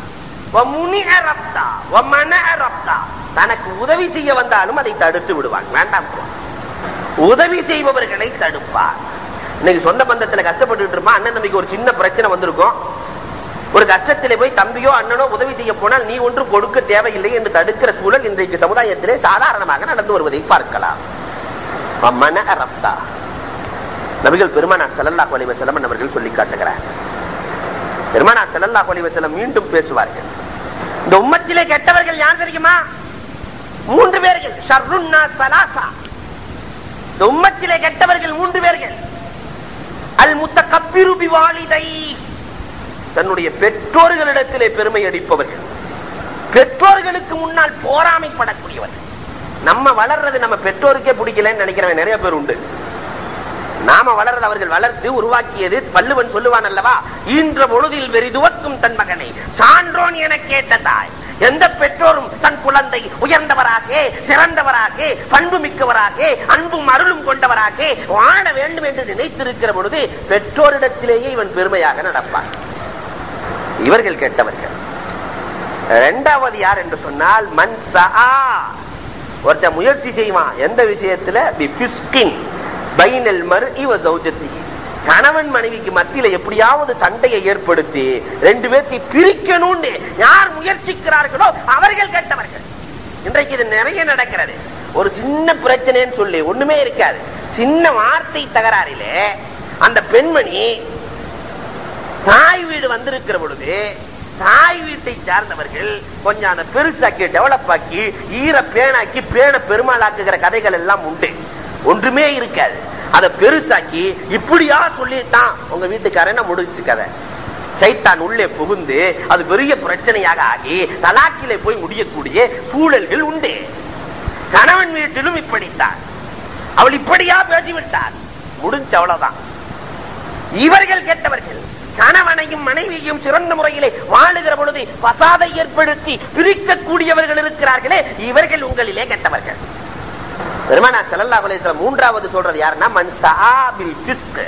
S1: வமுனிஅ ரப்தா வமனஅ ரப்தா தனக்கு உதவி செய்ய வந்தாலும் அதை தடுத்து விடுவான் வேண்டாம் போ. உதவி செய்பவர்களை தடுப்பார் இன்னைக்கு சொந்த பந்தத்துல கஷ்டப்பட்டு இருப்பான் அண்ணன் தம்பிக்கு ஒரு சின்ன பிரச்சனை வந்திருக்கும் ஒரு கஷ்டத்திலே போய் தம்பியோ அண்ணனோ உதவி செய்ய போனால் நீ ஒன்றும் கொடுக்க தேவையில்லை என்று தடுக்கிற சூழல் இன்றைக்கு சமுதாயத்திலே சாதாரணமாக நடந்து வருவதை பார்க்கலாம் வமனஅ ரப்தா நபிகள் பெருமானார் ஸல்லல்லாஹு அலைஹி வஸல்லம் அவர்கள் சொல்லி காட்டுகிறார் பெருமானார் ஸல்லல்லாஹு அலைஹி வஸல்லம் மீண்டும் பேசுவார்கள் இந்த உம்மத்திலே கெட்டவர்கள் யார் தெரியுமா மூன்று பேர்கள் ஷர்ருன்னா சலாசா இந்த உம்மத்திலே கெட்டவர்கள் மூன்று பேர்கள் அல் முத்தகப்பிரு பிவாலிதை தன்னுடைய பெற்றோர்களிடத்திலே பெருமை அடிப்பவர்கள் பெற்றோர்களுக்கு முன்னால் போராமைப்படக்கூடியவர்கள் நம்ம வளர்றது நம்ம பெற்றோருக்கே பிடிக்கலன்னு நினைக்கிறவன் நிறைய பேர் உண்டு நாம வளர்றது அவர்கள் வளர்த்து உருவாக்கியது பல்லுவன் சொல்லுவான் அல்லவா ஈன்ற பொழுதில் வெறிதுவக்கும் தன் மகனை சான்றோன் என கேட்ட தாய் எந்த பெற்றோரும் தன் குழந்தை உயர்ந்தவராக சிறந்தவராக பண்பு மிக்கவராக அன்பும் அருளும் கொண்டவராக வாழ வேண்டும் என்று நினைத்திருக்கிற பொழுது பெற்றோரிடத்திலேயே இவன் பெருமையாக நடப்பான் இவர்கள் கெட்டவர்கள் இரண்டாவது யார் என்று சொன்னால் மன்சா ஒருத்தன் முயற்சி செய்வான் எந்த விஷயத்துல பி ஃபிஸ்கின் பைனல் மர்இ வ ஜௌஜத்திஹி கணவன் மனைவிக்கு மத்தியில எப்படியாவது சண்டையை ஏற்படுத்தி ரெண்டு பேர்த்தை பிரிக்கணும்னு யார் முயற்சிக்கிறார்களோ அவர்கள் கெட்டவர்கள் இன்றைக்கு இது நிறைய நடக்கிறது ஒரு சின்ன பிரச்சனைன்னு சொல்லி ஒண்ணுமே இருக்காது சின்ன வார்த்தை தகராறிலே அந்த பெண்மணி தாய் வீடு வந்திருக்கிற பொழுது தாய் வீட்டை சார்ந்தவர்கள் கொஞ்சம் அந்த பெருசாக்கி டெவலப் ஆக்கி ஈர பேனாக்கி பேனை பெருமாளாக்குகிற கதைகள் எல்லாம் உண்டு ஒன்றுமே இருக்காது அதை பெருசாக்கி இப்படியா சொல்லிட்டான் உங்க வீட்டுக்காரன முடிச்சு கதை சைத்தான் உள்ளே புகுந்து அது பெரிய பிரச்சனையாக ஆகி தலாக்கிலே போய் முடியக்கூடிய சூழல்கள் உண்டு கணவன் வீட்டிலும் இப்படித்தான் அவள் இப்படியா பேசிவிட்டார் முடிஞ்ச அவ்வளவுதான் இவர்கள் கெட்டவர்கள் கணவனையும் மனைவியும் சிறந்த முறையிலே வாழுகிற பொழுது பசாதை ஏற்படுத்தி பிரிக்கக்கூடியவர்கள் இருக்கிறார்களே இவர்கள் உங்களிலே கெட்டவர்கள் பெருமானா ஸல்லல்லாஹு அலைஹி வஸல்லம் மூன்றாவது சொல்றது யாருன்னா மன் சஹாபில் ஃபிஸ்க்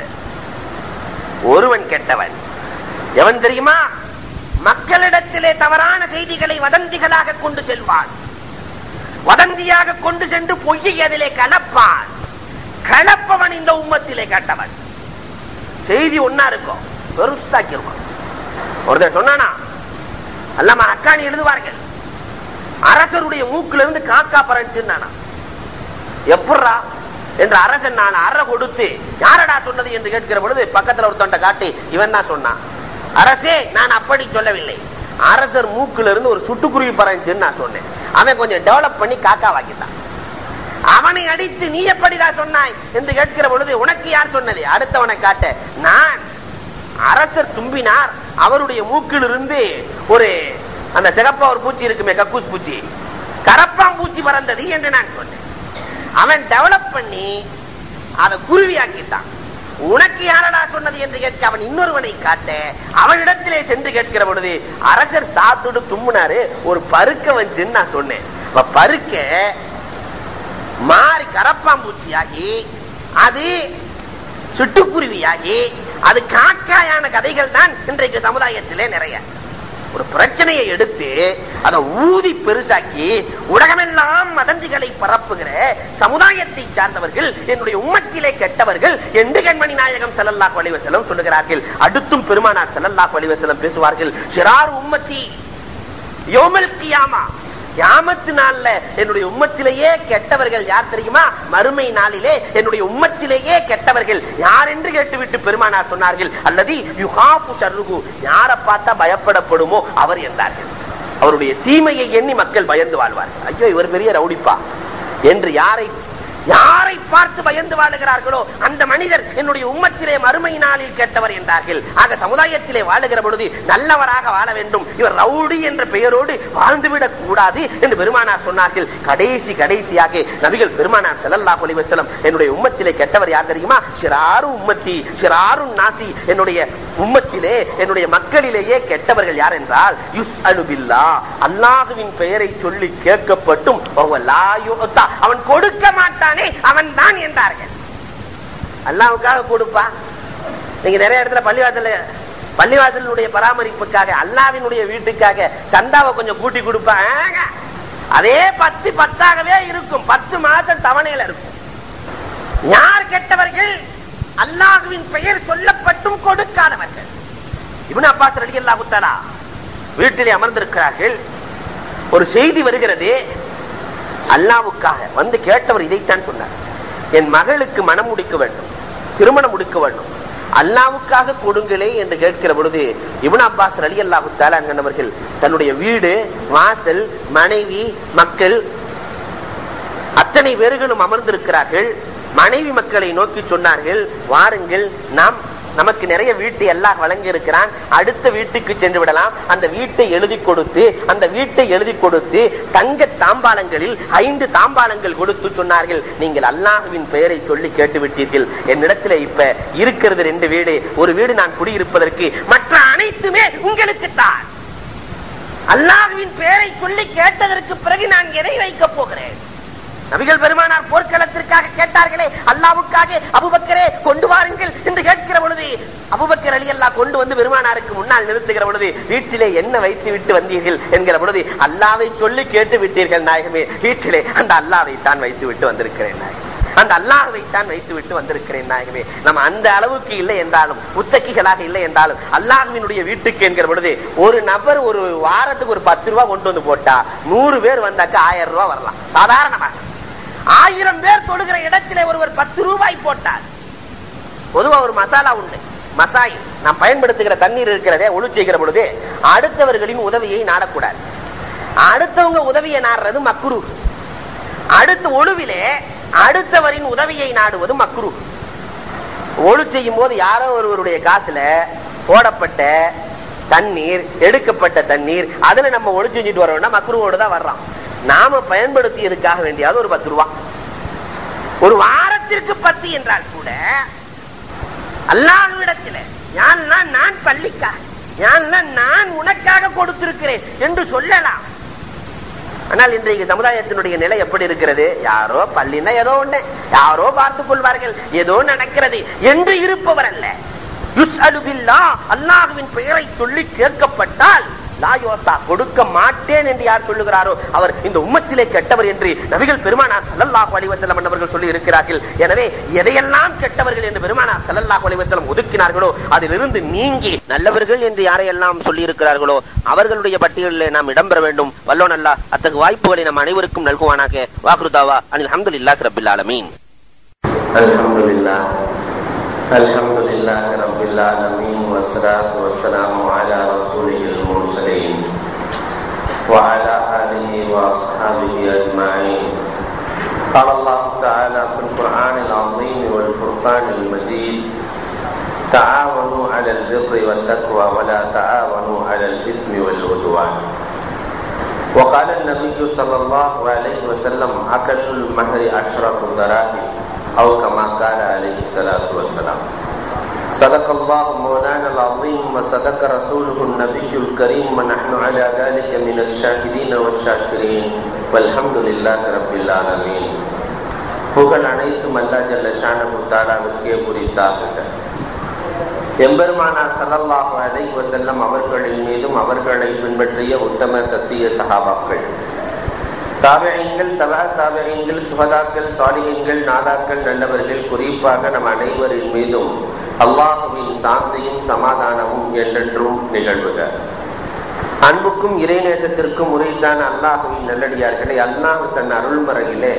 S1: ஒருவன் கெட்டவன் எவன் தெரியுமா மக்களிடத்திலே தவறான செய்திகளை வதந்திகளாக கொண்டு செல்வான் வதந்தியாக கொண்டு சென்று பொய்யை அதிலே கலப்பான் கலப்பவன் இந்த உம்மத்திலே கெட்டவன் செய்தி ஒன்னா இருக்கும் பெருசாக்கிருவான் ஒருத்தர் சொன்னானா அல்லாம அக்காணி எழுதுவார்கள் அரசருடைய மூக்குல இருந்து காக்கா பறந்துச்சுன்னானா எப்படா என்று அரசன் நான் அற கொடுத்து யாரடா சொன்னது என்று கேட்கிற பொழுது பக்கத்துல ஒருத்தன்ட்ட காட்டி இவன் தான் சொன்னான் அரசே நான் அப்படி சொல்லவில்லை அரசர் மூக்குல இருந்து ஒரு சுட்டுக்குருவி பறந்துச்சுன்னு நான் சொன்னேன் அவன் கொஞ்சம் டெவலப் பண்ணி காக்கா வாக்கிட்டான் அவனை அடித்து நீ எப்படிடா சொன்னாய் என்று கேட்கிற பொழுது உனக்கு யார் சொன்னது அடுத்தவனை காட்ட நான் அரசர் தும்பினார் அவருடைய மூக்கிலிருந்து ஒரு அந்த சிகப்பா ஒரு பூச்சி இருக்குமே கக்கூஸ் பூச்சி கரப்பான் பூச்சி பறந்தது என்று நான் சொன்னேன் அவன் டெவலப் பண்ணி அதை குருவியாக்கிட்டான் உனக்கு யாரடா சொன்னது என்று கேட்க அவன் இன்னொருவனை காட்ட அவனிடத்திலே சென்று கேட்கிற பொழுது அரசர் சாப்பிட்டு தும்முனாரு ஒரு பருக்க வந்துன்னு நான் சொன்னேன் அப்ப பருக்க மாறி கரப்பாம்பூச்சியாகி அது சிட்டுக்குருவியாகி அது காக்காயான கதைகள் தான் இன்றைக்கு சமுதாயத்திலே நிறைய ஒரு பிரச்சனையை எடுத்து அதை ஊதி பெருசாக்கி உலகமெல்லாம் மதந்திகளை பரப்புகிற சமுதாயத்தை சார்ந்தவர்கள் என்னுடைய உம்மத்திலே கெட்டவர்கள் என்று கண்மணி நாயகம் செல்லல்லா வலிவசலம் சொல்லுகிறார்கள் அடுத்தும் பெருமானார் செல்லல்லா வலிவசலம் பேசுவார்கள் சிறார் உம்மத்தி யோமல் கியாமா கியாமத்து நாள்ல என்னுடைய உம்மத்திலேயே கெட்டவர்கள் யார் தெரியுமா மறுமை நாளிலே என்னுடைய உம்மத்திலேயே கெட்டவர்கள் யார் என்று கேட்டுவிட்டு பெருமானார் சொன்னார்கள் அல்லது யுகாபு சர்ருகு யாரை பார்த்தா பயப்படப்படுமோ அவர் என்றார்கள் அவருடைய தீமையை எண்ணி மக்கள் பயந்து வாழ்வார்கள் ஐயோ இவர் பெரிய ரவுடிப்பா என்று யாரை யாரை பார்த்து பயந்து வாழுகிறார்களோ அந்த மனிதர் என்னுடைய உம்மத்திலே மறுமை நாளில் கேட்டவர் என்றார்கள் ஆக சமுதாயத்திலே வாழுகிற பொழுது நல்லவராக வாழ வேண்டும் இவர் ரவுடி என்ற பெயரோடு வாழ்ந்துவிடக் கூடாது என்று பெருமானார் சொன்னார்கள் கடைசி கடைசியாக நபிகள் பெருமானார் செல்லல்லா பொலிவசலம் என்னுடைய உம்மத்திலே கெட்டவர் யார் தெரியுமா சிறாரு உம்மத்தி சிறாரு நாசி என்னுடைய உம்மத்திலே என்னுடைய மக்களிலேயே கெட்டவர்கள் யார் என்றால் யுஸ் அனுபில்லா அல்லாஹுவின் பெயரை சொல்லி கேட்கப்பட்டும் அவன் கொடுக்க மாட்டானே அவன் தான் என்றார்கள் அல்லாவுக்காக கொடுப்பா நீங்க நிறைய இடத்துல பள்ளிவாசல பள்ளிவாசலுடைய பராமரிப்புக்காக அல்லாவினுடைய வீட்டுக்காக சந்தாவை கொஞ்சம் கூட்டி கொடுப்பாங்க அதே பத்து பத்தாகவே இருக்கும் பத்து மாதம் தவணையில இருக்கும் யார் கெட்டவர்கள் அல்லாஹுவின் பெயர் சொல்லப்பட்டும் கொடுக்காதவர்கள் இவன் அப்பாஸ் ரடி அல்லாஹுத்தாலா வீட்டிலே அமர்ந்திருக்கிறார்கள் ஒரு செய்தி வருகிறது அல்லாவுக்காக வந்து கேட்டவர் இதைத்தான் சொன்னார் என் மகளுக்கு மனம் முடிக்க வேண்டும் திருமணம் முடிக்க வேண்டும் அல்லாவுக்காக கொடுங்களே என்று கேட்கிற பொழுது இவன் அப்பாஸ் அலி அல்லாஹு தாலாங்கன்னவர்கள் தன்னுடைய வீடு வாசல் மனைவி மக்கள் அத்தனை பேர்களும் அமர்ந்திருக்கிறார்கள் மனைவி மக்களை நோக்கி சொன்னார்கள் வாருங்கள் நாம் நமக்கு நிறைய வீட்டை எல்லாம் வழங்கி இருக்கிறான் அடுத்த வீட்டுக்கு சென்று விடலாம் அந்த வீட்டை எழுதி கொடுத்து அந்த வீட்டை எழுதி கொடுத்து தங்க தாம்பாளங்களில் ஐந்து தாம்பாளங்கள் கொடுத்து சொன்னார்கள் நீங்கள் அல்லாஹுவின் பெயரை சொல்லி கேட்டு விட்டீர்கள் என்னிடத்துல இப்ப இருக்கிறது ரெண்டு வீடு ஒரு வீடு நான் குடியிருப்பதற்கு மற்ற அனைத்துமே உங்களுக்கு தான் அல்லாஹுவின் பெயரை சொல்லி கேட்டதற்கு பிறகு நான் எதை வைக்கப் போகிறேன் நபிகள் பெருமானார் போர்க்களத்திற்காக கேட்டார்களே அல்லாவுக்காக அபுபக்கரே கொண்டு வாருங்கள் என்று கேட்கிற பொழுது அபுபக்கர் அலி அல்லா கொண்டு வந்து பெருமானாருக்கு முன்னால் நிறுத்துகிற பொழுது வீட்டிலே என்ன வைத்து விட்டு வந்தீர்கள் என்கிற பொழுது அல்லாவை சொல்லி கேட்டு விட்டீர்கள் நாயகமே வீட்டிலே அந்த அல்லாவை தான் வைத்து விட்டு வந்திருக்கிறேன் நாயகம் அந்த அல்லாஹவை தான் வைத்து விட்டு வந்திருக்கிறேன் நாயகமே நம்ம அந்த அளவுக்கு இல்லை என்றாலும் முத்தக்கிகளாக இல்லை என்றாலும் அல்லாஹுவினுடைய வீட்டுக்கு என்கிற பொழுது ஒரு நபர் ஒரு வாரத்துக்கு ஒரு பத்து ரூபாய் கொண்டு வந்து போட்டா நூறு பேர் வந்தாக்க ஆயிரம் ரூபாய் வரலாம் சாதாரணமாக ஆயிரம் பேர் தொழுகிற இடத்திலே ஒருவர் பத்து ரூபாய் போட்டார் பொதுவா ஒரு மசாலா உண்டு மசாய் நாம் பயன்படுத்துகிற தண்ணீர் இருக்கிறதே ஒழு செய்கிற பொழுது அடுத்தவர்களின் உதவியை நாடக்கூடாது அடுத்தவங்க உதவியை நாடுறது மக்குரு அடுத்த ஒழுவிலே அடுத்தவரின் உதவியை நாடுவது மக்குரு ஒழு செய்யும் போது யாரோ ஒருவருடைய காசுல போடப்பட்ட தண்ணீர் எடுக்கப்பட்ட தண்ணீர் அதுல நம்ம ஒழு செஞ்சுட்டு வரோம்னா மக்குருவோடு தான் வர்றோம் நாம பயன்படுத்தியதுக்காக வேண்டியாவது ஒரு பத்து ரூபா ஒரு வாரத்திற்கு பத்து என்றால் கூட அல்லாஹ்விடத்தில் யான்லாம் நான் பள்ளிக்காக யான்லாம் நான் உனக்காக கொடுத்திருக்கிறேன் என்று சொல்லலாம் ஆனால் இன்றைக்கு சமுதாயத்தினுடைய நிலை எப்படி இருக்கிறது யாரோ பள்ளின்னா ஏதோ ஒண்ணு யாரோ பார்த்துக் கொள்வார்கள் ஏதோ நடக்கிறது என்று இருப்பவர் அல்ல அல்லாஹுவின் பெயரை சொல்லி கேட்கப்பட்டால் லாயோத்தா கொடுக்க மாட்டேன் என்று யார் சொல்லுகிறாரோ அவர் இந்த உம்மத்திலே கெட்டவர் என்று நபிகள் பெருமானார் சல்லல்லாஹு அலைஹி வஸல்லம் அவர்கள் சொல்லி இருக்கிறார்கள் எனவே எதையெல்லாம் கெட்டவர்கள் என்று பெருமானார் சல்லல்லாஹு அலைஹி வஸல்லம் ஒதுக்கினார்களோ அதிலிருந்து நீங்கி நல்லவர்கள் என்று யாரையெல்லாம் சொல்லி இருக்கிறார்களோ அவர்களுடைய பட்டியலில் நாம் இடம்பெற வேண்டும் வல்லோன் அல்லா அத்தகு வாய்ப்புகளை நம் அனைவருக்கும் நல்குவானாக வாக்குருதாவா அனில் அஹமதுல்லாஹ் ரபில் ஆலமீன்
S2: الحمد لله الحمد لله رب العالمين والصلاة والسلام على رسوله المرسلين وعلى آله وأصحابه أجمعين قال الله تعالى في القرآن العظيم والفرقان المجيد تعاونوا على البر والتقوى ولا تعاونوا على الإثم والعدوان وقال النبي صلى الله عليه وسلم أكل المهر عشرة دراهم أو كما قال عليه الصلاة والسلام صدق الله مولانا العظيم وصدق رسوله النبي الكريم ونحن على ذلك من الشاهدين والشاكرين والحمد لله رب العالمين புகழ் அனைத்தும் அல்லா ஜல்ல ஷானபு தாலாவுக்கே குறித்தாகுக எம்பெருமானார் சல்லல்லாஹு அலைஹி வஸல்லம் அவர்களின் மீதும் அவர்களை பின்பற்றிய உத்தம சத்திய சகாபாக்கள் தாபியங்கள் தவா தாபியங்கள் சுகதாக்கள் சாலிகங்கள் நாதாக்கள் நல்லவர்கள் குறிப்பாக நம் அனைவரின் மீதும் அல்லாஹுவின் சாந்தியும் சமாதானமும் என்றென்றும் நிகழ்வுக அன்புக்கும் இறைநேசத்திற்கும் உரைத்தான அல்லாஹுவின் நல்லடியார்களை அல்லாஹு தன் அருள்மறையிலே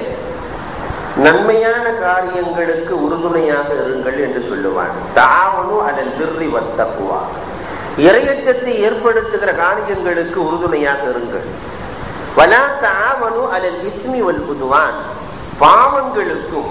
S2: நன்மையான காரியங்களுக்கு உறுதுணையாக இருங்கள் என்று சொல்லுவான் தாவனு அதன் விர்ரி வத்தக்குவா இறையச்சத்தை ஏற்படுத்துகிற காரியங்களுக்கு உறுதுணையாக இருங்கள் வலா தாவனு அதன் இத்மி வல் புதுவான் பாவங்களுக்கும்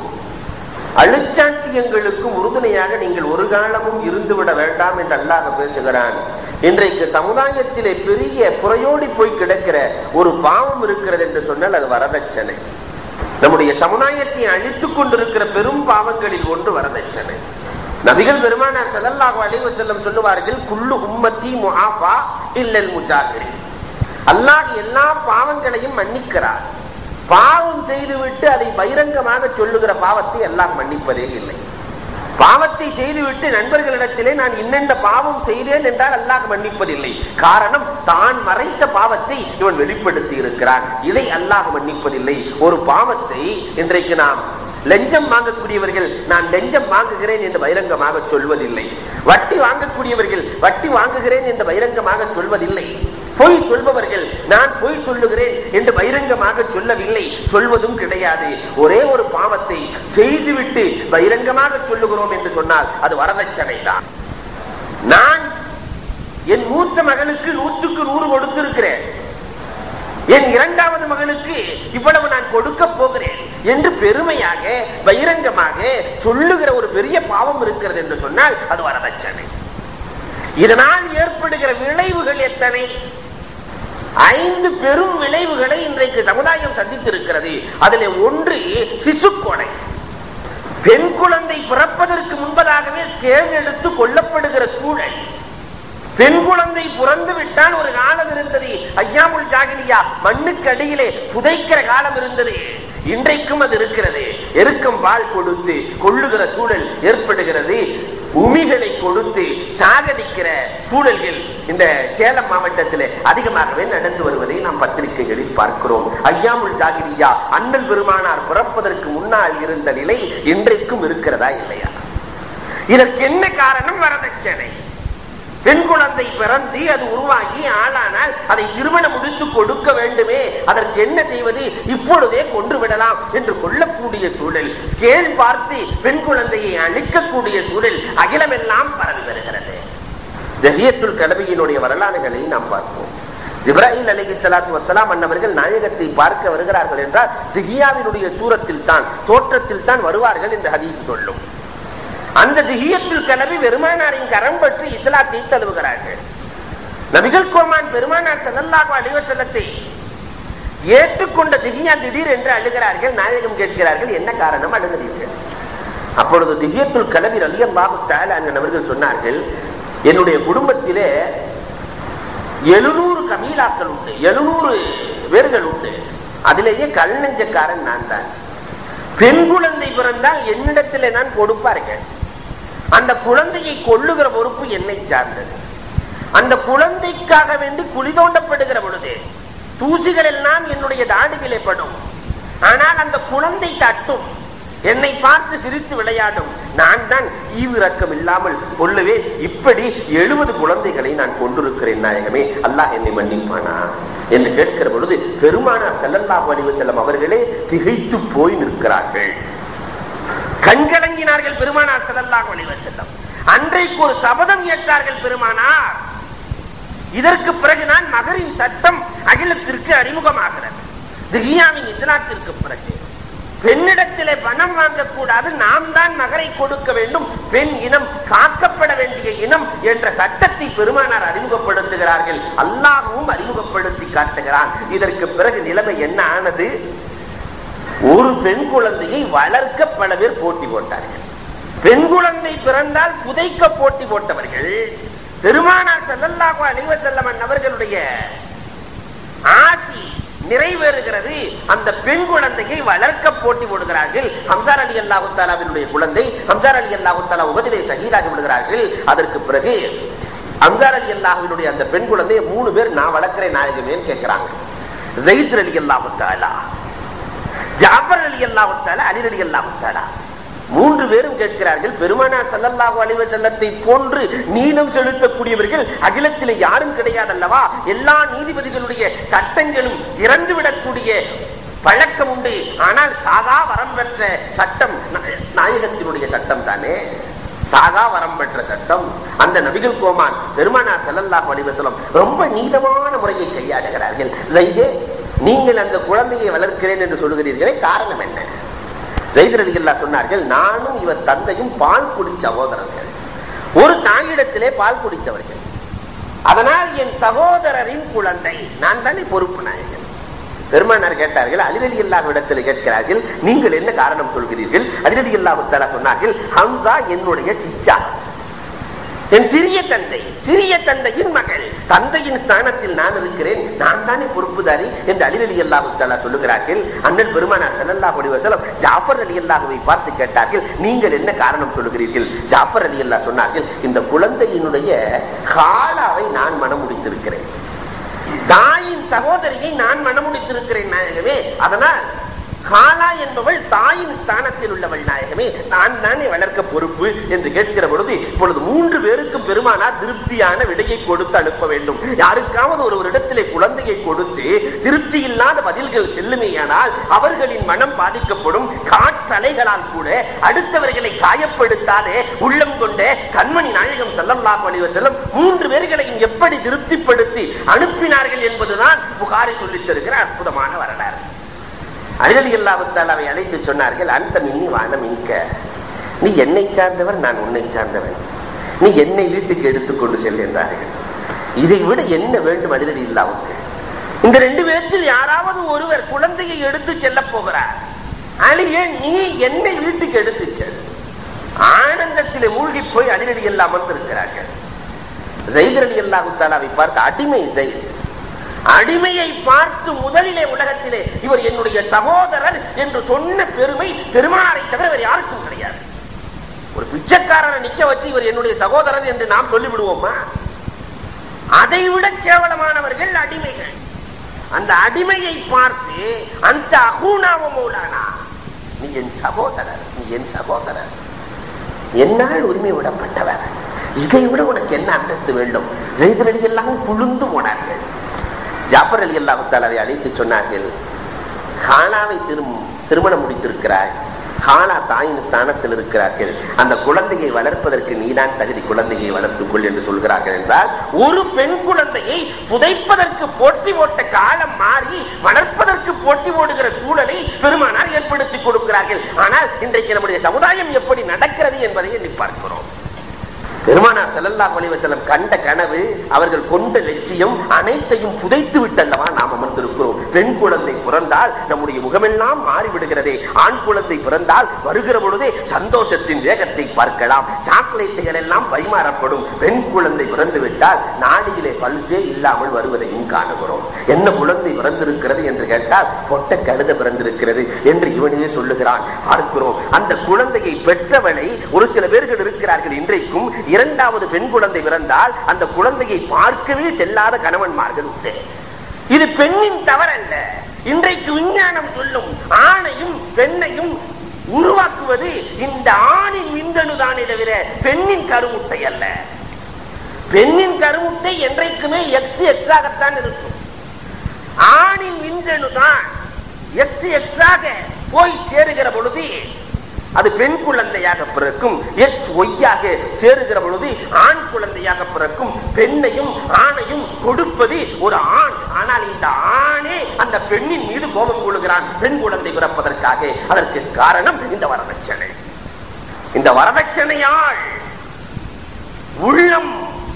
S2: அழுச்சாட்டியங்களுக்கும் உறுதுணையாக நீங்கள் ஒரு காலமும் இருந்துவிட வேண்டாம் என்று அல்லாஹ் பேசுகிறான் இன்றைக்கு சமுதாயத்திலே பெரிய புறையோடி போய் கிடக்கிற ஒரு பாவம் இருக்கிறது என்று சொன்னால் அது வரதட்சணை நம்முடைய சமுதாயத்தை அழித்துக் கொண்டிருக்கிற பெரும் பாவங்களில் ஒன்று வரதட்சணை நபிகள் பெருமானார் செல்லல்லாஹு அலைவ செல்லம் சொல்லுவார்கள் குள்ளு உம்மத்தி முஹாஃபா இல்லல் முஜாகிரி அல்லாஹ் எல்லா பாவங்களையும் மன்னிக்கிறார் பாவம் செய்துவிட்டு அதை பகிரங்கமாக சொல்லுகிற பாவத்தை எல்லாம் மன்னிப்பதே இல்லை பாவத்தை செய்துவிட்டு நண்பர்களிடத்திலே நான் இன்னென்ன பாவம் செய்தேன் என்றால் அல்லாஹ் மன்னிப்பதில்லை காரணம் தான் மறைத்த பாவத்தை இவன் வெளிப்படுத்தி இருக்கிறான் இதை அல்லாஹ் மன்னிப்பதில்லை ஒரு பாவத்தை இன்றைக்கு நாம் லஞ்சம் வாங்கக்கூடியவர்கள் நான் லஞ்சம் வாங்குகிறேன் என்று பகிரங்கமாக சொல்வதில்லை வட்டி வாங்கக்கூடியவர்கள் வட்டி வாங்குகிறேன் என்று பகிரங்கமாக சொல்வதில்லை பொய் சொல்பவர்கள் நான் பொய் சொல்லுகிறேன் என்று பகிரங்கமாக சொல்லவில்லை சொல்வதும் கிடையாது ஒரே ஒரு பாவத்தை செய்துவிட்டு பகிரங்கமாக சொல்லுகிறோம் என்று சொன்னால் அது வரதட்சணை தான் நான் என் மூத்த மகளுக்கு நூற்றுக்கு நூறு கொடுத்திருக்கிறேன் என் இரண்டாவது மகனுக்கு இவ்வளவு நான் கொடுக்க போகிறேன் என்று பெருமையாக பகிரங்கமாக சொல்லுகிற ஒரு பெரிய பாவம் இருக்கிறது என்று சொன்னால் அது வரதட்சணை இதனால் ஏற்படுகிற விளைவுகள் எத்தனை ஐந்து பெரும் விளைவுகளை இன்றைக்கு சமுதாயம் சந்தித்திருக்கிறது அதில் ஒன்று சிசு கொலை பெண் குழந்தை பிறப்பதற்கு முன்பதாகவே ஸ்கேன் எடுத்து கொல்லப்படுகிற சூழல் பெண் குழந்தை பிறந்து விட்டால் ஒரு காலம் இருந்தது ஐயாமுல் ஜாகிலியா மண்ணுக்கு அடியிலே புதைக்கிற காலம் இருந்தது இன்றைக்கும் அது இருக்கிறது எருக்கம் பால் கொடுத்து கொள்ளுகிற சூழல் ஏற்படுகிறது உமிகளை கொடுத்து சாகடிக்கிற சூழல்கள் இந்த சேலம் மாவட்டத்தில் அதிகமாகவே நடந்து வருவதை நாம் பத்திரிகைகளில் பார்க்கிறோம் ஐயாமுல் ஜாகிரியா அண்ணல் பெருமானார் பிறப்பதற்கு முன்னால் இருந்த நிலை இன்றைக்கும் இருக்கிறதா இல்லையா இதற்கு என்ன காரணம் வரதட்சணை பெண் குழந்தை பிறந்து அது உருவாகி ஆளானால் அதை திருமணம் முடித்து கொடுக்க வேண்டுமே அதற்கு என்ன செய்வது இப்பொழுதே கொன்று விடலாம் என்று கொள்ளக்கூடிய சூழல் ஸ்கேல் பார்த்து பெண் குழந்தையை அழிக்கக்கூடிய சூழல் அகிலமெல்லாம் பரவி வருகிறது ஜஹியத்துல் கலவியினுடைய வரலாறுகளை நாம் பார்ப்போம் ஜிப்ராஹிம் அலி சலாத்து வசலாம் அன்னவர்கள் நாயகத்தை பார்க்க வருகிறார்கள் என்றால் திகியாவினுடைய சூரத்தில் தான் தோற்றத்தில் தான் வருவார்கள் என்று ஹதீஸ் சொல்லும் அந்த திகியத்தில் கலவி பெருமானாரின் கரம் பற்றி இஸ்லாத்தை தழுவுகிறார்கள் நபிகள் கோமான் பெருமானார் செல்லல்லாக அழிவ செல்லத்தை ஏற்றுக்கொண்ட திகியா திடீர் என்று அழுகிறார்கள் நாயகம் கேட்கிறார்கள் என்ன காரணம் அழுகிறீர்கள் அப்பொழுது திகியத்துல் கலவி அலியல்லாஹு தாலான் அவர்கள் சொன்னார்கள் என்னுடைய குடும்பத்திலே எழுநூறு கமீலாக்கள் உண்டு எழுநூறு பேர்கள் உண்டு அதிலேயே கல் நெஞ்சக்காரன் நான் தான் பெண் குழந்தை பிறந்தால் என்னிடத்திலே நான் கொடுப்பார்கள் அந்த குழந்தையை கொள்ளுகிற பொறுப்பு என்னை சார்ந்தது அந்த குழந்தைக்காக வேண்டி குழி தோண்டப்படுகிற பொழுது தூசிகள் எல்லாம் என்னுடைய தாடிகளே படும் ஆனால் அந்த குழந்தை தட்டும் என்னை பார்த்து சிரித்து விளையாடும் நான் தான் ஈவிரக்கம் இல்லாமல் கொள்ளுவேன் இப்படி எழுபது குழந்தைகளை நான் கொண்டிருக்கிறேன் நாயகமே அல்லாஹ் என்னை மன்னிப்பானா என்று கேட்கிற பொழுது பெருமானார் செல்லல்லாஹு அலைஹி செல்லம் அவர்களே திகைத்து போய் நிற்கிறார்கள் கண்கலங்கினார்கள் பெருமானார் செல்லல்லாஹு அலைஹி செல்லம் அன்றைக்கு ஒரு சபதம் ஏற்றார்கள் பெருமானார் இதற்கு பிறகு நான் மகரின் சட்டம் அகிலத்திற்கு அறிமுகமாகிறது திகியாவின் இஸ்லாத்திற்கு பிறகு
S1: பெண்ணிடத்திலே பணம் வாங்கக்கூடாது நாம் தான் மகரை கொடுக்க வேண்டும் பெண் இனம் காக்கப்பட வேண்டிய இனம் என்ற சட்டத்தை பெருமானார் அறிமுகப்படுத்துகிறார்கள் அல்லாஹ்வும் அறிமுகப்படுத்தி காட்டுகிறான் இதற்கு பிறகு நிலைமை என்ன ஆனது ஒரு பெண் குழந்தையை வளர்க்க பல பேர் போட்டி போட்டார்கள் பெண் குழந்தை பிறந்தால் புதைக்க போட்டி போட்டவர்கள் பெருமானார் ஸல்லல்லாஹு அலைஹி வஸல்லம் அவர்களுடைய ஆசி நிறைவேறுகிறது அந்த பெண் குழந்தையை வளர்க்க போட்டி போடுகிறார்கள் ஹம்சார் அலி அல்லாஹு தாலாவினுடைய குழந்தை ஹம்சார் அலி அல்லாஹு தாலா உபதிலே ஷஹீதாகி விடுகிறார்கள் அதற்கு பிறகு ஹம்சார் அலி அல்லாஹுவினுடைய அந்த பெண் குழந்தையை மூணு பேர் நான் வளர்க்கிறேன் நாயகமேன்னு கேட்கிறாங்க ஜெயித் அலி அல்லாஹு தாலா ஜாபர் அலி அல்லாஹு தாலா அலி அலி அல்லாஹு தாலா மூன்று பேரும் கேட்கிறார்கள் பெருமானா சல்லல்லாஹு அலைஹி வஸல்லத்தை போன்று நீதம் செலுத்தக்கூடியவர்கள் அகிலத்தில் யாரும் கிடையாது அல்லவா எல்லா நீதிபதிகளுடைய சட்டங்களும் இறந்து விடக்கூடிய பழக்கம் உண்டு ஆனால் சாகா வரம் பெற்ற சட்டம் நா- நாயகத்தினுடைய சட்டம் தானே சாகா வரம் பெற்ற சட்டம் அந்த நபிகள் கோமான் பெருமானா ஸல்லல்லாஹு அலைஹி வஸல்லம் ரொம்ப நீதமான முறையை கையாளுகிறார்கள் ஜைதே நீங்கள் அந்த குழந்தையை வளர்க்கிறேன் என்று சொல்லுகிறீர்களே காரணம் என்ன ஜெயிதர் அலிகல்லா சொன்னார்கள் நானும் இவர் தந்தையும் பால் குடி சகோதரர்கள் ஒரு தாயிடத்திலே பால் குடித்தவர்கள் அதனால் என் சகோதரரின் குழந்தை நான் தானே பொறுப்பு நாயகன் பெருமானார் கேட்டார்கள் அலிரலி அல்லாஹ் இடத்தில் கேட்கிறார்கள் நீங்கள் என்ன காரணம் சொல்கிறீர்கள் அலிரலி அல்லாஹ் சொன்னார்கள் ஹம்சா என்னுடைய சிச்சா என் சிறிய தந்தை சிறிய தந்தையின் மகள் தந்தையின் ஸ்தானத்தில் நான் இருக்கிறேன் நான் தானே பொறுப்புதாரி என்று அலி அலி அல்லாஹு சொல்லுகிறார்கள் அண்ணன் பெருமானார் ஸல்லல்லாஹு அலைஹி வஸல்லம் ஜாஃபர் அலி அல்லாஹுவை பார்த்து கேட்டார்கள் நீங்கள் என்ன காரணம் சொல்லுகிறீர்கள் ஜாஃபர் அலி அல்லாஹ் சொன்னார்கள் இந்த குழந்தையினுடைய காலாவை நான் மனம் முடித்திருக்கிறேன் தாயின் சகோதரியை நான் மனமுடித்திருக்கிறேன் நாயகமே அதனால் காலா என்பவள் தாயின் ஸ்தானத்தில் உள்ளவள் நாயகமே நான் தானே வளர்க்க பொறுப்பு என்று கேட்கிற பொழுது இப்பொழுது மூன்று பேருக்கும் பெருமானார் திருப்தியான விடையை கொடுத்து அனுப்ப வேண்டும் யாருக்காவது ஒரு ஒரு இடத்திலே குழந்தையை கொடுத்து திருப்தி இல்லாத பதில்கள் செல்லுமேயானால் அவர்களின் மனம் பாதிக்கப்படும் காற்றலைகளால் கூட அடுத்தவர்களை காயப்படுத்தாதே உள்ளம் கொண்ட கண்மணி நாயகம் ஸல்லல்லாஹு அலைஹி வஸல்லம் மூன்று பேர்களையும் எப்படி திருப்திப்படுத்தி அனுப்பினார்கள் என்பதுதான் புகாரி சொல்லித் தருகிற அற்புதமான வரலாறு அலிரலி அல்லாஹுத்தாலாவை அழைத்து சொன்னார்கள் அந்த மின்னி வானம் இங்க நீ என்னை சார்ந்தவர் நான் உன்னை சார்ந்தவன் நீ என்னை வீட்டுக்கு எடுத்துக்கொண்டு செல் என்றார்கள் இதை விட என்ன வேண்டும் அலிரலி இல்லாவுக்கு இந்த ரெண்டு பேர்த்தில் யாராவது ஒருவர் குழந்தையை எடுத்து செல்ல போகிறார் அழிய நீ என்னை வீட்டுக்கு எடுத்து செல் ஆனந்தத்திலே மூழ்கி போய் அலிரலி எல்லாம் அமர்ந்திருக்கிறார்கள் ஜெயித் அலி அல்லாஹுத்தாலாவை பார்த்து அடிமை ஜெயித் அடிமையை பார்த்து முதலிலே உலகத்திலே இவர் என்னுடைய சகோதரர் என்று சொன்ன பெருமை பெருமானாரை தவிர வேறு யாருக்கும் கிடையாது ஒரு பிச்சைக்காரனை நிக்க வச்சு இவர் என்னுடைய சகோதரர் என்று நாம் சொல்லிவிடுவோமா அதை விட கேவலமானவர்கள் அடிமைகள் அந்த அடிமையை பார்த்து அந்த அகூனாவ மௌலானா நீ என் சகோதரர் நீ என் சகோதரர் என்னால் உரிமை விடப்பட்டவர் இதை விட உனக்கு என்ன அந்தஸ்து வேண்டும் ஜெயிதர் அலி எல்லாம் குழுந்து போனார்கள் ஜாஃபர் அலி அல்லாஹாலாவை அழைத்து சொன்னார்கள் ஹானாவை திரும் திருமணம் முடித்திருக்கிறாய் ஹானா தாயின் ஸ்தானத்தில் இருக்கிறார்கள் அந்த குழந்தையை வளர்ப்பதற்கு நீதான் தகுதி குழந்தையை வளர்த்துக் கொள் என்று சொல்கிறார்கள் என்றால் ஒரு பெண் குழந்தையை புதைப்பதற்கு போட்டி போட்ட காலம் மாறி வளர்ப்பதற்கு போட்டி போடுகிற சூழலை பெருமானார் ஏற்படுத்தி கொடுக்கிறார்கள் ஆனால் இன்றைக்கு நம்முடைய சமுதாயம் எப்படி நடக்கிறது என்பதை எண்ணி பார்க்கிறோம் பெருமானார் ஸல்லல்லாஹு அலைஹி வஸல்லம் கண்ட கனவு அவர்கள் கொண்ட லட்சியம் அனைத்தையும் புதைத்து விட்டல்லவா நாம் அமர்ந்திருக்கிறோம் பெண் குழந்தை பிறந்தால் நம்முடைய முகமெல்லாம் மாறிவிடுகிறதே ஆண் குழந்தை பிறந்தால் வருகிற பொழுதே சந்தோஷத்தின் வேகத்தை பார்க்கலாம் சாக்லேட்டுகள் எல்லாம் பரிமாறப்படும் பெண் குழந்தை பிறந்து விட்டால் நாடியிலே பல்சே இல்லாமல் வருவதையும் காணுகிறோம் என்ன குழந்தை பிறந்திருக்கிறது என்று கேட்டால் பொட்ட கழுத பிறந்திருக்கிறது என்று இவனே சொல்லுகிறான் பார்க்கிறோம் அந்த குழந்தையை பெற்றவளை ஒரு சில பேர்கள் இருக்கிறார்கள் இன்றைக்கும் இரண்டாவது பெண் குழந்தை பிறந்தால் அந்த குழந்தையை பார்க்கவே செல்லாத கணவன்மார்கள் உண்டு இது பெண்ணின் தவறல்ல இன்றைக்கு விஞ்ஞானம் சொல்லும் ஆணையும் பெண்ணையும் உருவாக்குவது இந்த ஆணின் விந்தணு தானே தவிர பெண்ணின் கருமுட்டை அல்ல பெண்ணின் கருமுட்டை என்றைக்குமே எக்ஸ் எக்ஸ் ஆகத்தான் இருக்கும் ஆணின் விந்தணு தான் எக்ஸ் எக்ஸ் ஆக போய் சேருகிற பொழுது அது பெண் குழந்தையாக பிறக்கும் எக்ஸ் ஒய்யாக சேருகிற பொழுது ஆண் குழந்தையாக பிறக்கும் பெண்ணையும் ஆணையும் கொடுப்பது ஒரு ஆண்
S2: ஆனால் இந்த ஆணே அந்த பெண்ணின் மீது கோபம் கொள்கிறான் பெண் குழந்தை பிறப்பதற்காக அதற்கு காரணம் இந்த வரதட்சணை இந்த வரதட்சணையால் உள்ளம்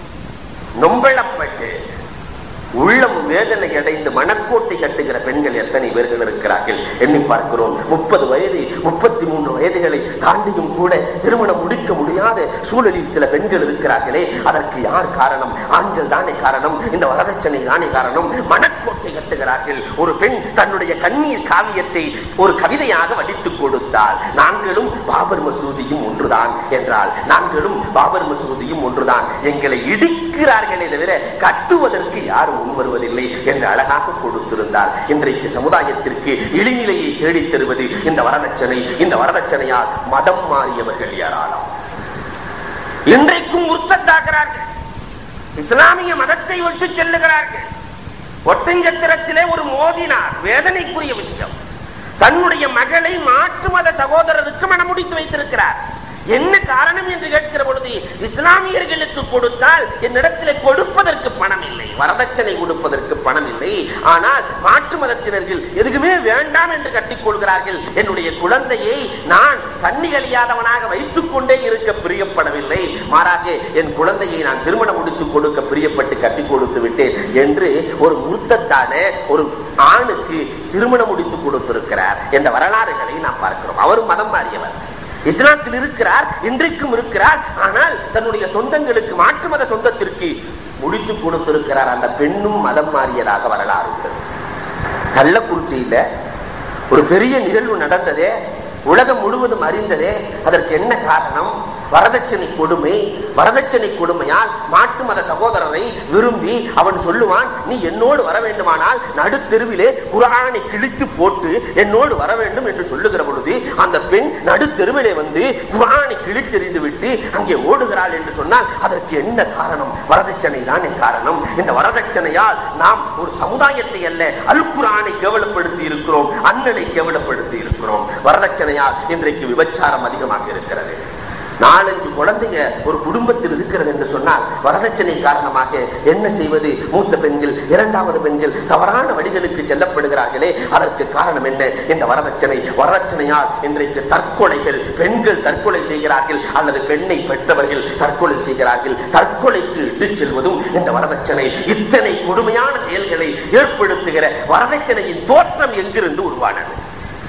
S2: நொம்பளப்பட்டு உள்ளம் வேதனை அடைந்து மனக்கோட்டை கட்டுகிற பெண்கள் எத்தனை பேர்கள் இருக்கிறார்கள் எண்ணி பார்க்கிறோம் முப்பது வயது முப்பத்தி மூன்று வயதுகளை தாண்டியும் கூட திருமணம் முடிக்க முடியாத சூழலில் சில பெண்கள் இருக்கிறார்களே அதற்கு யார் காரணம் ஆண்கள் தானே காரணம் இந்த வரதட்சணை தானே காரணம் மனக்கோட்டை கட்டுகிறார்கள் ஒரு பெண் தன்னுடைய கண்ணீர் காவியத்தை ஒரு கவிதையாக வடித்துக் கொடுத்தால் நாங்களும் பாபர் மசூதியும் ஒன்றுதான் என்றால் நாங்களும் பாபர் மசூதியும் ஒன்றுதான் எங்களை இடிக்கிறார்களே தவிர கட்டுவதற்கு யாரும் முன் வருவதில்லை என்று அழகாக கொடுத்திருந்தார் இன்றைக்கு சமுதாயத்திற்கு இழிநிலையை தேடித் தருவது இந்த வரதட்சணை இந்த வரதட்சணையால் மதம் மாறியவர்கள் ஏராளம் இன்றைக்கும் முர்த்தத்தாகிறார்கள் இஸ்லாமிய மதத்தை விட்டு செல்லுகிறார்கள் ஒட்டஞ்சத்திரத்திலே ஒரு மோதினார் வேதனைக்குரிய விஷயம் தன்னுடைய மகளை மாற்று மத சகோதரருக்கு மனம் முடித்து வைத்திருக்கிறார் என்ன காரணம் என்று கேட்கிற பொழுது இஸ்லாமியர்களுக்கு கொடுத்தால் என்னிடத்தில் கொடுப்பதற்கு பணம் இல்லை வரதட்சணை கொடுப்பதற்கு பணம் இல்லை ஆனால் மாற்று மதத்தினர்கள் எதுக்குமே வேண்டாம் என்று கட்டிக் கொள்கிறார்கள் என்னுடைய குழந்தையை நான் தண்ணி கழியாதவனாக வைத்துக் கொண்டே இருக்க பிரியப்படவில்லை மாறாக என் குழந்தையை நான் திருமணம் முடித்துக் கொடுக்க பிரியப்பட்டு கட்டிக் கொடுத்து விட்டேன் என்று ஒரு முர்த்தத்தான ஒரு ஆணுக்கு திருமணம் முடித்து கொடுத்திருக்கிறார் என்ற வரலாறுகளை நாம் பார்க்கிறோம் அவரும் மதம் மாறியவர் இஸ்லாத்தில் இருக்கிறார் இன்றைக்கும் இருக்கிறார் ஆனால் தன்னுடைய சொந்தங்களுக்கு மாற்று மத சொந்தத்திற்கு முடித்து கொடுத்திருக்கிறார் அந்த பெண்ணும் மதம் மாறியதாக வரலாறு உண்டு கள்ளக்குறிச்சியில ஒரு பெரிய நிகழ்வு நடந்ததே உலகம் முழுவதும் அறிந்ததே அதற்கு என்ன காரணம் வரதட்சணை கொடுமை வரதட்சணை கொடுமையால் மாட்டு மத சகோதரரை விரும்பி அவன் சொல்லுவான் நீ என்னோடு வர வேண்டுமானால் நடுத்தெருவிலே குரானை கிழித்து போட்டு என்னோடு வர வேண்டும் என்று சொல்லுகிற பொழுது அந்த பெண் நடுத்தெருவிலே வந்து குரானை கிழித்தெறிந்து விட்டு அங்கே ஓடுகிறாள் என்று சொன்னால் அதற்கு என்ன காரணம் வரதட்சணை தானே காரணம் இந்த வரதட்சணையால் நாம் ஒரு சமுதாயத்தை அல்ல அல் குரானை கேவலப்படுத்தி இருக்கிறோம் அண்ணனை கேவலப்படுத்தி இருக்கிறோம் வரதட்சணையால் இன்றைக்கு விபச்சாரம் அதிகமாக இருக்கிறது நாலஞ்சு குழந்தைங்க ஒரு குடும்பத்தில் இருக்கிறது என்று சொன்னால் வரதட்சணை காரணமாக என்ன செய்வது மூத்த பெண்கள் இரண்டாவது பெண்கள் தவறான வழிகளுக்கு செல்லப்படுகிறார்களே அதற்கு காரணம் என்ன இந்த வரதட்சணை வரதட்சணையால் இன்றைக்கு தற்கொலைகள் பெண்கள் தற்கொலை செய்கிறார்கள் அல்லது பெண்ணை பெற்றவர்கள் தற்கொலை செய்கிறார்கள் தற்கொலைக்கு இட்டுச் செல்வதும் இந்த வரதட்சணை இத்தனை கொடுமையான செயல்களை ஏற்படுத்துகிற வரதட்சணையின் தோற்றம் எங்கிருந்து உருவானது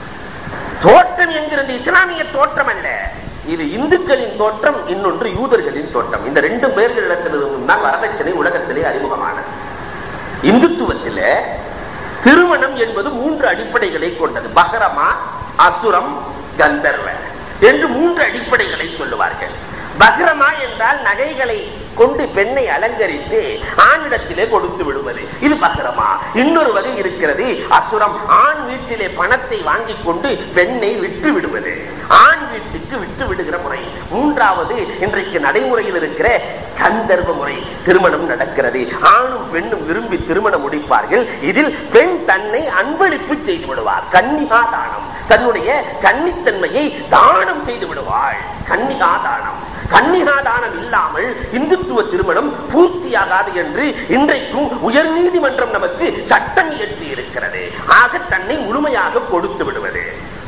S2: தோற்றம் என்கிறது இஸ்லாமிய தோற்றம் அல்ல இது இந்துக்களின் தோற்றம் இன்னொன்று யூதர்களின் தோற்றம் இந்த ரெண்டு பேர்களிடத்திலிருந்தும் தான் வரதட்சணை உலகத்திலே அறிமுகமானது இந்துத்துவத்தில திருமணம் என்பது மூன்று அடிப்படைகளை கொண்டது பகரமா அசுரம் கந்தர்வ என்று மூன்று அடிப்படைகளை சொல்லுவார்கள் பக்ரமா என்றால் நகைகளை கொண்டு பெண்ணை அலங்கரித்து ஆணிடத்திலே கொடுத்து விடுவது இது பக்ரமா இன்னொரு வகை இருக்கிறது அசுரம் ஆண் வீட்டிலே பணத்தை வாங்கி கொண்டு பெண்ணை விட்டு விடுவது ஆண் வீட்டுக்கு விட்டு விடுகிற முறை மூன்றாவது இன்றைக்கு நடைமுறையில் இருக்கிற கந்தர்வ முறை திருமணம் நடக்கிறது ஆணும் பெண்ணும் விரும்பி திருமணம் முடிப்பார்கள் இதில் பெண் தன்னை அன்பளிப்பு செய்து விடுவார் கன்னிகா தானம் தன்னுடைய கன்னித்தன்மையை தானம் செய்து விடுவாள் கன்னிகா தானம் கன்னிகா தானம் இல்லாமல் இந்துத்துவ திருமணம் பூர்த்தியாகாது என்று இன்றைக்கும் உயர் நீதிமன்றம் நமக்கு சட்டம் இயற்றி இருக்கிறது ஆக தன்னை முழுமையாக கொடுத்து விடுவது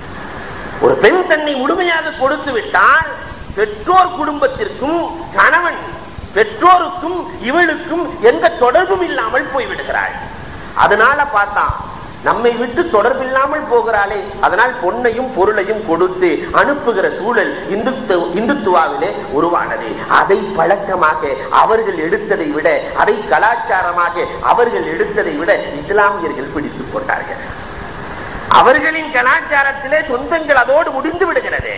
S2: ஒரு பெண் தன்னை முழுமையாக கொடுத்து விட்டால் பெற்றோர் குடும்பத்திற்கும் கணவன் பெற்றோருக்கும் இவளுக்கும் எந்த தொடர்பும் இல்லாமல் போய்விடுகிறாள் அதனால பார்த்தான் நம்மை விட்டு தொடர்பில்லாமல் போகிறாளே அதனால் பொன்னையும் பொருளையும் கொடுத்து அனுப்புகிற சூழல் இந்துத்து இந்துத்துவாவிலே உருவானது அதை பழக்கமாக அவர்கள் எடுத்ததை விட அதை கலாச்சாரமாக அவர்கள் எடுத்ததை விட இஸ்லாமியர்கள் பிடித்துக் கொண்டார்கள் அவர்களின் கலாச்சாரத்திலே சொந்தங்கள் அதோடு முடிந்து விடுகிறது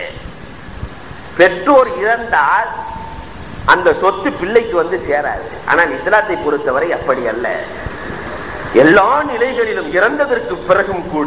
S2: பெற்றோர் இறந்தால் அந்த சொத்து பிள்ளைக்கு வந்து சேராது ஆனால் இஸ்லாத்தை பொறுத்தவரை அப்படி அல்ல எல்லா நிலைகளிலும் இறந்ததற்கு பிறகும் கூட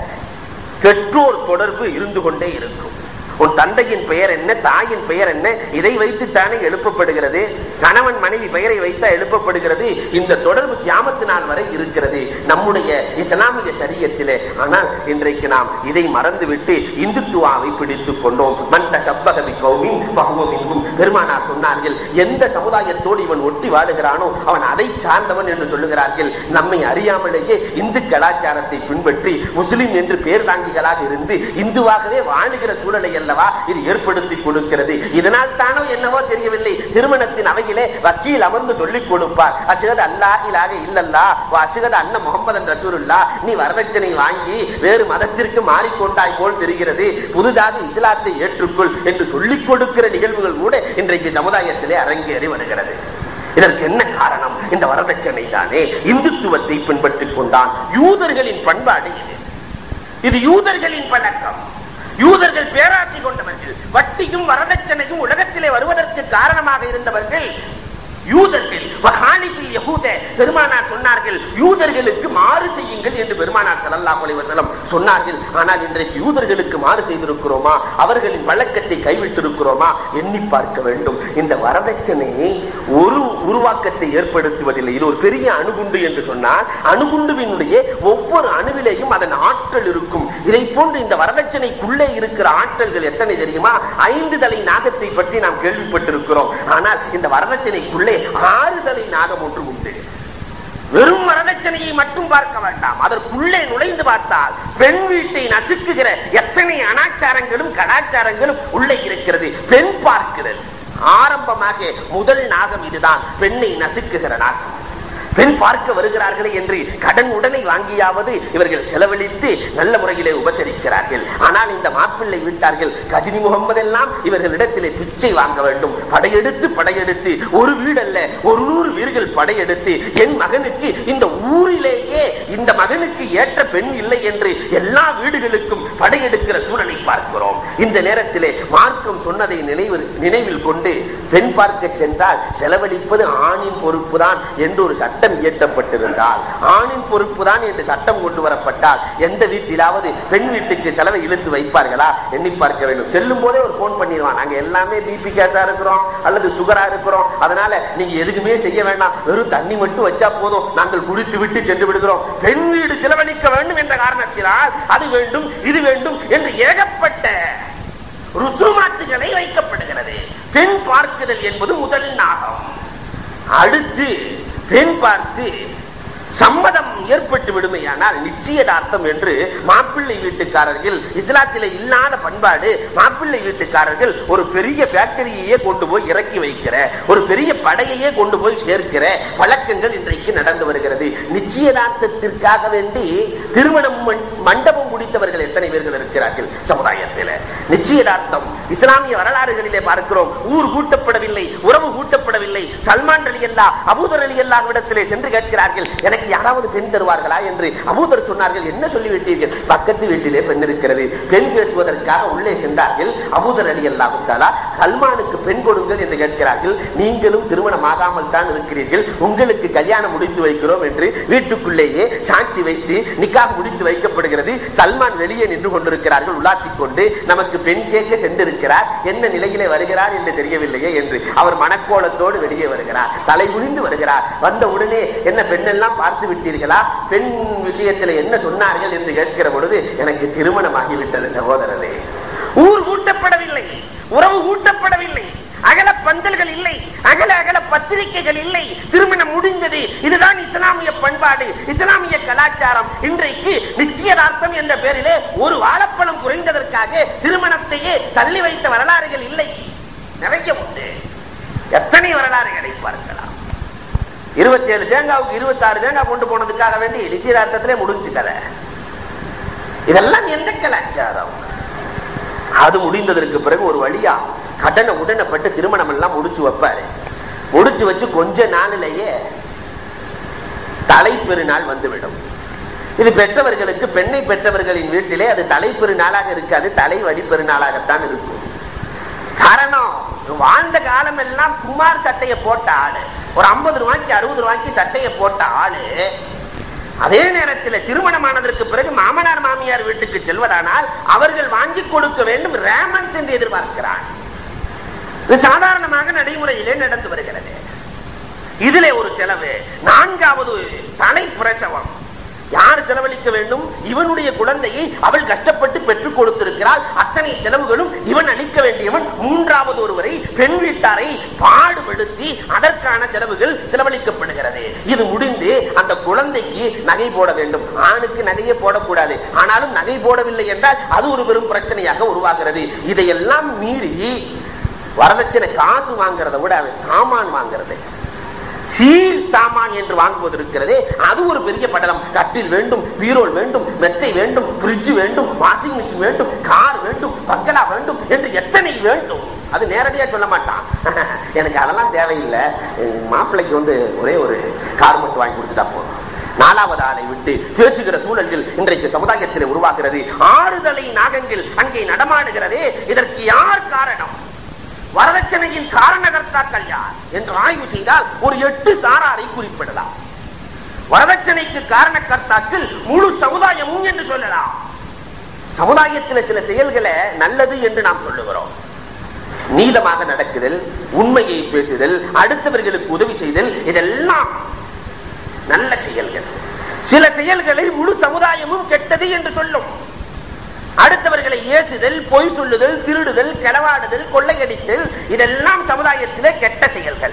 S2: பெற்றோர் தொடர்பு இருந்து கொண்டே இருக்கும் உன் தந்தையின் பெயர் என்ன தாயின் பெயர் என்ன இதை வைத்து தானே எழுப்பப்படுகிறது கணவன் மனைவி பெயரை வைத்தா எழுப்பப்படுகிறது இந்த தொடர்பு கியாமத்து நாள் வரை இருக்கிறது நம்முடைய இஸ்லாமிய சரியத்திலே ஆனால் இன்றைக்கு நாம் இதை மறந்துவிட்டு இந்துத்துவாவை பிடித்துக் கொண்டோம் மந்த சப்பகவி கௌமின் பகுவமின்கும் பெருமானார் சொன்னார்கள் எந்த சமுதாயத்தோடு இவன் ஒட்டி வாழுகிறானோ அவன் அதை சார்ந்தவன் என்று சொல்லுகிறார்கள் நம்மை அறியாமலேயே இந்து கலாச்சாரத்தை பின்பற்றி முஸ்லிம் என்று பேர் தாங்கிகளாக இருந்து இந்துவாகவே வாழுகிற சூழலை அல்லவா இது ஏற்படுத்தி கொடுக்கிறது இதனால் தானோ என்னவோ தெரியவில்லை திருமணத்தின் அவையிலே வக்கீல் அமர்ந்து சொல்லிக் கொடுப்பார் அசுகது அல்லா இலாக இல்லல்லா அசுகது அண்ணன் முகமது ரசூலுல்லா நீ வரதட்சணை வாங்கி வேறு மதத்திற்கு மாறிக்கொண்டாய் போல் தெரிகிறது புதுதாக இஸ்லாத்தை ஏற்றுக்கொள் என்று சொல்லிக் கொடுக்கிற நிகழ்வுகள் கூட இன்றைக்கு சமுதாயத்திலே அரங்கேறி வருகிறது இதற்கு என்ன காரணம் இந்த வரதட்சணை தானே இந்துத்துவத்தை பின்பற்றிக் கொண்டான் யூதர்களின் பண்பாடு இது இது யூதர்களின் பழக்கம் யூதர்கள் பேராட்சி கொண்டவர்கள் வட்டியும் வரதட்சணையும் உலகத்திலே வருவதற்கு காரணமாக இருந்தவர்கள் யூதர்கள் வஹானிபில் யஹூத பெருமானார் சொன்னார்கள் யூதர்களுக்கு மாறு செய்யுங்கள் என்று பெருமானார் ஸல்லல்லாஹு அலைஹி வஸல்லம் சொன்னார்கள் ஆனால் இன்றைக்கு யூதர்களுக்கு மாறு செய்திருக்கிறோமா அவர்களின் வழக்கத்தை கைவிட்டிருக்கிறோமா எண்ணி பார்க்க வேண்டும் இந்த வரதட்சணை ஒரு உருவாக்கத்தை ஏற்படுத்துவதில்லை இது ஒரு பெரிய அணுகுண்டு என்று சொன்னால் அணுகுண்டுவினுடைய ஒவ்வொரு அணுவிலேயும் அதன் ஆற்றல் இருக்கும் இதை போன்று இந்த வரதட்சணைக்குள்ளே இருக்கிற ஆற்றல்கள் எத்தனை தெரியுமா ஐந்து தலை நாகத்தை பற்றி நாம் கேள்விப்பட்டிருக்கிறோம் ஆனால் இந்த வரதட்சணைக்குள்ளே ஆறு தலை நாகம் ஒன்று உண்டு வெறும் வரதட்சணையை மட்டும் பார்க்க வேண்டாம் அதற்குள்ளே நுழைந்து பார்த்தால் பெண் வீட்டை நசுக்குகிற எத்தனை அனாச்சாரங்களும் கலாச்சாரங்களும் உள்ளே இருக்கிறது பெண் பார்க்கிறது ஆரம்பமாக முதல் நாகம் இதுதான் பெண்ணை நசுக்குகிற நாகம் பெண் பார்க்க வருகிறார்களே என்று கடன் உடனே வாங்கியாவது இவர்கள் செலவழித்து நல்ல முறையிலே உபசரிக்கிறார்கள் ஆனால் இந்த மாப்பிள்ளை வீட்டார்கள் கஜினி முகமது எல்லாம் இவர்களிடத்திலே பிச்சை வாங்க வேண்டும் படையெடுத்து படையெடுத்து ஒரு வீடல்ல ஒரு நூறு வீடுகள் படையெடுத்து என் மகனுக்கு இந்த ஊரிலேயே இந்த மகனுக்கு ஏற்ற பெண் இல்லை என்று எல்லா வீடுகளுக்கும் படையெடுக்கிற சூழலை பார்க்கிறோம் இந்த நேரத்திலே மார்க்கம் சொன்னதை நினைவு நினைவில் கொண்டு பெண் பார்க்க சென்றால் செலவழிப்பது ஆணின் பொறுப்புதான் என்று ஒரு சட்டம் இயற்றப்பட்டிருந்தால் ஆணின் பொறுப்புதான் என்று சட்டம் கொண்டு வரப்பட்டால் எந்த வீட்டிலாவது பெண் வீட்டுக்கு செலவை இழுத்து வைப்பார்களா எண்ணி பார்க்க வேண்டும் செல்லும் போதே ஒரு போன் பண்ணிடுவான் நாங்க எல்லாமே பிபி கேஸா இருக்கிறோம் அல்லது சுகரா இருக்கிறோம் அதனால நீங்க எதுக்குமே செய்ய வேண்டாம் வெறும் தண்ணி மட்டும் வச்சா போதும் நாங்கள் குடித்து விட்டு சென்று விடுகிறோம் பெண் வீடு செலவழிக்க வேண்டும் என்ற காரணத்தினால் அது வேண்டும் இது வேண்டும் என்று ஏகப்பட்ட ருசுமாற்றுகளை வைக்கப்படுகிறது பெண் பார்க்குதல் என்பது முதல் நாகம் அடுத்து பெண் பார்த்து சம்மதம் ஏற்பட்டு விடுமையானால் நிச்சயதார்த்தம் என்று மாப்பிள்ளை வீட்டுக்காரர்கள் இஸ்லாத்திலே இல்லாத பண்பாடு மாப்பிள்ளை வீட்டுக்காரர்கள் ஒரு பெரிய ஃபேக்டரியையே கொண்டு போய் இறக்கி வைக்கிற ஒரு பெரிய படையையே கொண்டு போய் சேர்க்கிற பழக்கங்கள் இன்றைக்கு நடந்து வருகிறது நிச்சயதார்த்தத்திற்காக வேண்டி திருமணம் மண்- மண்டபம் முடித்தவர்கள் எத்தனை பேர்கள் இருக்கிறார்கள் சமுதாயத்தில் நிச்சயதார்த்தம் இஸ்லாமிய வரலாறுகளிலே பார்க்கிறோம் ஊர் கூட்டப்படவில்லை உறவு கூட்டப்படவில்லை சல்மான் அலி அல்லா அபூதர் அலி அல்லா இடத்திலே சென்று கேட்கிறார்கள் எனக்கு யாராவது பெண் தருவார்களா என்று அபூதர் சொன்னார்கள் என்ன சொல்லிவிட்டீர்கள் பக்கத்து வீட்டிலே பெண் இருக்கிறது பெண் பேசுவதற்காக உள்ளே சென்றார்கள் அபூதர் அலி அல்லாஹுத்தாலா சல்மானுக்கு பெண் கொடுங்கள் என்று கேட்கிறார்கள் நீங்களும் திருமணம் ஆகாமல் தான் இருக்கிறீர்கள் உங்களுக்கு கல்யாணம் முடித்து வைக்கிறோம் என்று வீட்டுக்குள்ளேயே சாட்சி வைத்து நிக்காக முடித்து வைக்கப்படுகிறது சல்மான் வெளியே நின்று கொண்டிருக்கிறார்கள் உலாத்திக் கொண்டு நமக்கு பெண் கேட்க சென்றிருக்கிறார் என்ன நிலையிலே வருகிறார் என்று தெரியவில்லையே என்று அவர் மனக்கோலத்தோடு வெளியே வருகிறார் தலை குனிந்து வருகிறார் வந்த உடனே என்ன பெண்ணெல்லாம் பார்த்து விட்டீர்களா பெண் விஷயத்தில் என்ன சொன்னார்கள் என்று கேட்கிற பொழுது எனக்கு திருமணமாகிவிட்டது சகோதரரே ஊர் கூட்டப்படவில்லை உறவு கூட்டப்படவில்லை அகல பந்தல்கள் இல்லை அகல அகல பத்திரிகைகள் இல்லை திருமணம் முடிந்தது இதுதான் இஸ்லாமிய பண்பாடு இஸ்லாமிய கலாச்சாரம் இன்றைக்கு நிச்சயதார்த்தம் என்ற பெயரிலே ஒரு வாழைப்பழம் குறைந்ததற்காக திருமணத்தையே தள்ளி வைத்த வரலாறுகள் இல்லை நிறைய உண்டு எத்தனை வரலாறுகளை பார்க்கலாம் இருபத்தி ஏழு தேங்காவுக்கு இருபத்தி ஆறு தேங்காய் கொண்டு போனதுக்காக வேண்டி நிச்சயதார்த்தத்திலே முடிஞ்சு கதை இதெல்லாம் எந்த கலாச்சாரம் அது முடிந்ததற்கு பிறகு ஒரு வழியா கடனை உடனப்பட்டு திருமணம் எல்லாம் முடிச்சு வைப்பாரு முடிச்சு வச்சு கொஞ்ச நாளிலேயே தலை பெருநாள் வந்துவிடும் இது பெற்றவர்களுக்கு பெண்ணை பெற்றவர்களின் வீட்டிலே அது தலை பெருநாளாக இருக்காது தலை வழி பெருநாளாகத்தான் இருக்கும் காரணம் வாழ்ந்த காலம் எல்லாம் குமார் சட்டையை போட்ட ஆளு ஒரு ஐம்பது ரூபாய்க்கு அறுபது ரூபாய்க்கு சட்டையை போட்ட ஆளு அதே நேரத்தில் திருமணமானதற்கு பிறகு மாமனார் மாமியார் வீட்டுக்கு செல்வதானால் அவர்கள் வாங்கி கொடுக்க வேண்டும் ரேமன்ஸ் என்று எதிர்பார்க்கிறான் இது சாதாரணமாக நடைமுறையிலே நடந்து வருகிறது
S1: இதிலே ஒரு செலவு நான்காவது தலை பிரசவம் யார் செலவழிக்க வேண்டும் இவனுடைய குழந்தையை அவள் கஷ்டப்பட்டு பெற்றுக் கொடுத்திருக்கிறாள் அத்தனை செலவுகளும் இவன் அளிக்க வேண்டியவன் மூன்றாவது ஒருவரை பெண் வீட்டாரை பாடுபடுத்தி அதற்கான செலவுகள் செலவழிக்கப்படுகிறது இது முடிந்து அந்த குழந்தைக்கு நகை போட வேண்டும் ஆணுக்கு நகையே போடக்கூடாது ஆனாலும் நகை போடவில்லை என்றால் அது ஒரு பெரும் பிரச்சனையாக உருவாகிறது இதையெல்லாம் மீறி வரதட்சணை காசு வாங்குறதை விட அவன் சாமான் வாங்குறது சீர் சாமான் என்று வாங்குவது இருக்கிறதே அது ஒரு பெரிய படலம் கட்டில் வேண்டும் பீரோல் வேண்டும் மெத்தை வேண்டும் பிரிட்ஜ் வேண்டும் வாஷிங் மிஷின் வேண்டும் கார் வேண்டும் பங்களா வேண்டும் என்று எத்தனை வேண்டும் அது நேரடியா சொல்ல மாட்டான் எனக்கு அதெல்லாம் தேவையில்லை எங்க மாப்பிள்ளைக்கு வந்து ஒரே ஒரு கார் மட்டும் வாங்கி கொடுத்துட்டா போதும் நாலாவது ஆளை விட்டு பேசுகிற சூழல்கள் இன்றைக்கு சமுதாயத்தில் உருவாகிறது ஆறுதலை நாகங்கள் அங்கே நடமாடுகிறதே இதற்கு யார் காரணம் வரதட்சணையின் காரணகர்த்தாக்கள் யார் என்று ஆய்வு செய்தால் ஒரு எட்டு சாராரை குறிப்பிடலாம் வரதட்சணைக்கு காரணகர்த்தாக்கள் முழு சமுதாயமும் என்று சொல்லலாம் சமுதாயத்தில் சில செயல்களை நல்லது என்று நாம் சொல்லுகிறோம் நீதமாக நடக்குதல் உண்மையை பேசுதல் அடுத்தவர்களுக்கு உதவி செய்தல் இதெல்லாம் நல்ல செயல்கள் சில செயல்களை முழு சமுதாயமும் கெட்டது என்று சொல்லும் அடுத்தவர்களை ஏசுதல் பொய் சொல்லுதல் திருடுதல் களவாடுதல் கொள்ளையடித்தல் இதெல்லாம் சமுதாயத்திலே கெட்ட செயல்கள்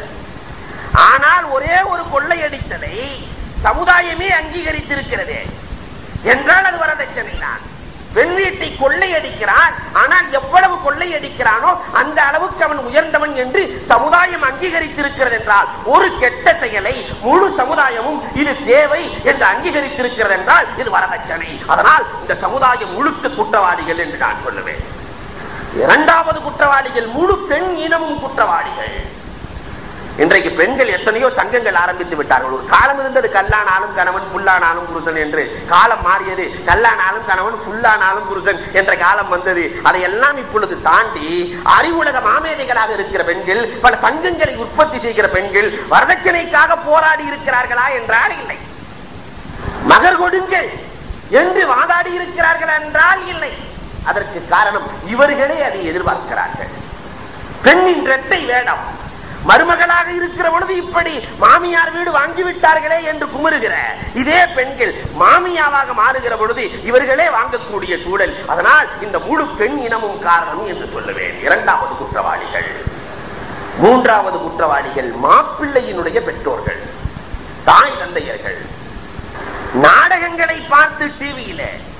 S1: ஆனால் ஒரே ஒரு கொள்ளையடித்தலை சமுதாயமே அங்கீகரித்திருக்கிறது என்றால் அது வரதட்சணை தான் பெண் வீட்டை கொள்ளையடிக்கிறான் ஆனால் எவ்வளவு கொள்ளையடிக்கிறானோ அந்த அளவுக்கு அவன் உயர்ந்தவன் என்று சமுதாயம் அங்கீகரித்திருக்கிறது என்றால் ஒரு கெட்ட செயலை முழு சமுதாயமும் இது தேவை என்று அங்கீகரித்திருக்கிறது என்றால் இது வரதட்சணை அதனால் இந்த சமுதாயம் முழுக்க குற்றவாளிகள் என்று நான் சொல்லுவேன் இரண்டாவது குற்றவாளிகள் முழு பெண் இனமும் குற்றவாளிகள் இன்றைக்கு பெண்கள் எத்தனையோ சங்கங்கள் ஆரம்பித்து விட்டார்கள் ஒரு காலம் இருந்தது கல்லானாலும் கணவன் புல்லானாலும் புருஷன் என்று காலம் மாறியது கல்லானாலும் கணவன் புல்லானாலும் புருஷன் என்ற காலம் வந்தது அதையெல்லாம் இப்பொழுது தாண்டி அறிவுலக மாமேதைகளாக இருக்கிற பெண்கள் பல சங்கங்களை உற்பத்தி செய்கிற பெண்கள் வரதட்சணைக்காக போராடி இருக்கிறார்களா என்றால் இல்லை மகர் கொடுங்கள் என்று வாதாடி இருக்கிறார்கள் என்றால் இல்லை அதற்கு காரணம் இவர்களே அதை எதிர்பார்க்கிறார்கள் பெண்ணின் இரட்டை வேடம் மருமகளாக இருக்கிற பொழுது இப்படி மாமியார் வீடு வாங்கி விட்டார்களே என்று குமுறுகிற இதே பெண்கள் மாமியாவாக மாறுகிற பொழுது இவர்களே வாங்கக்கூடிய சூழல் அதனால் இந்த முழு பெண் இனமும் காரணம் என்று சொல்லுவேன் இரண்டாவது குற்றவாளிகள் மூன்றாவது குற்றவாளிகள் மாப்பிள்ளையினுடைய பெற்றோர்கள் தாய் தந்தையர்கள் நாடகங்களை பார்த்து டிவியில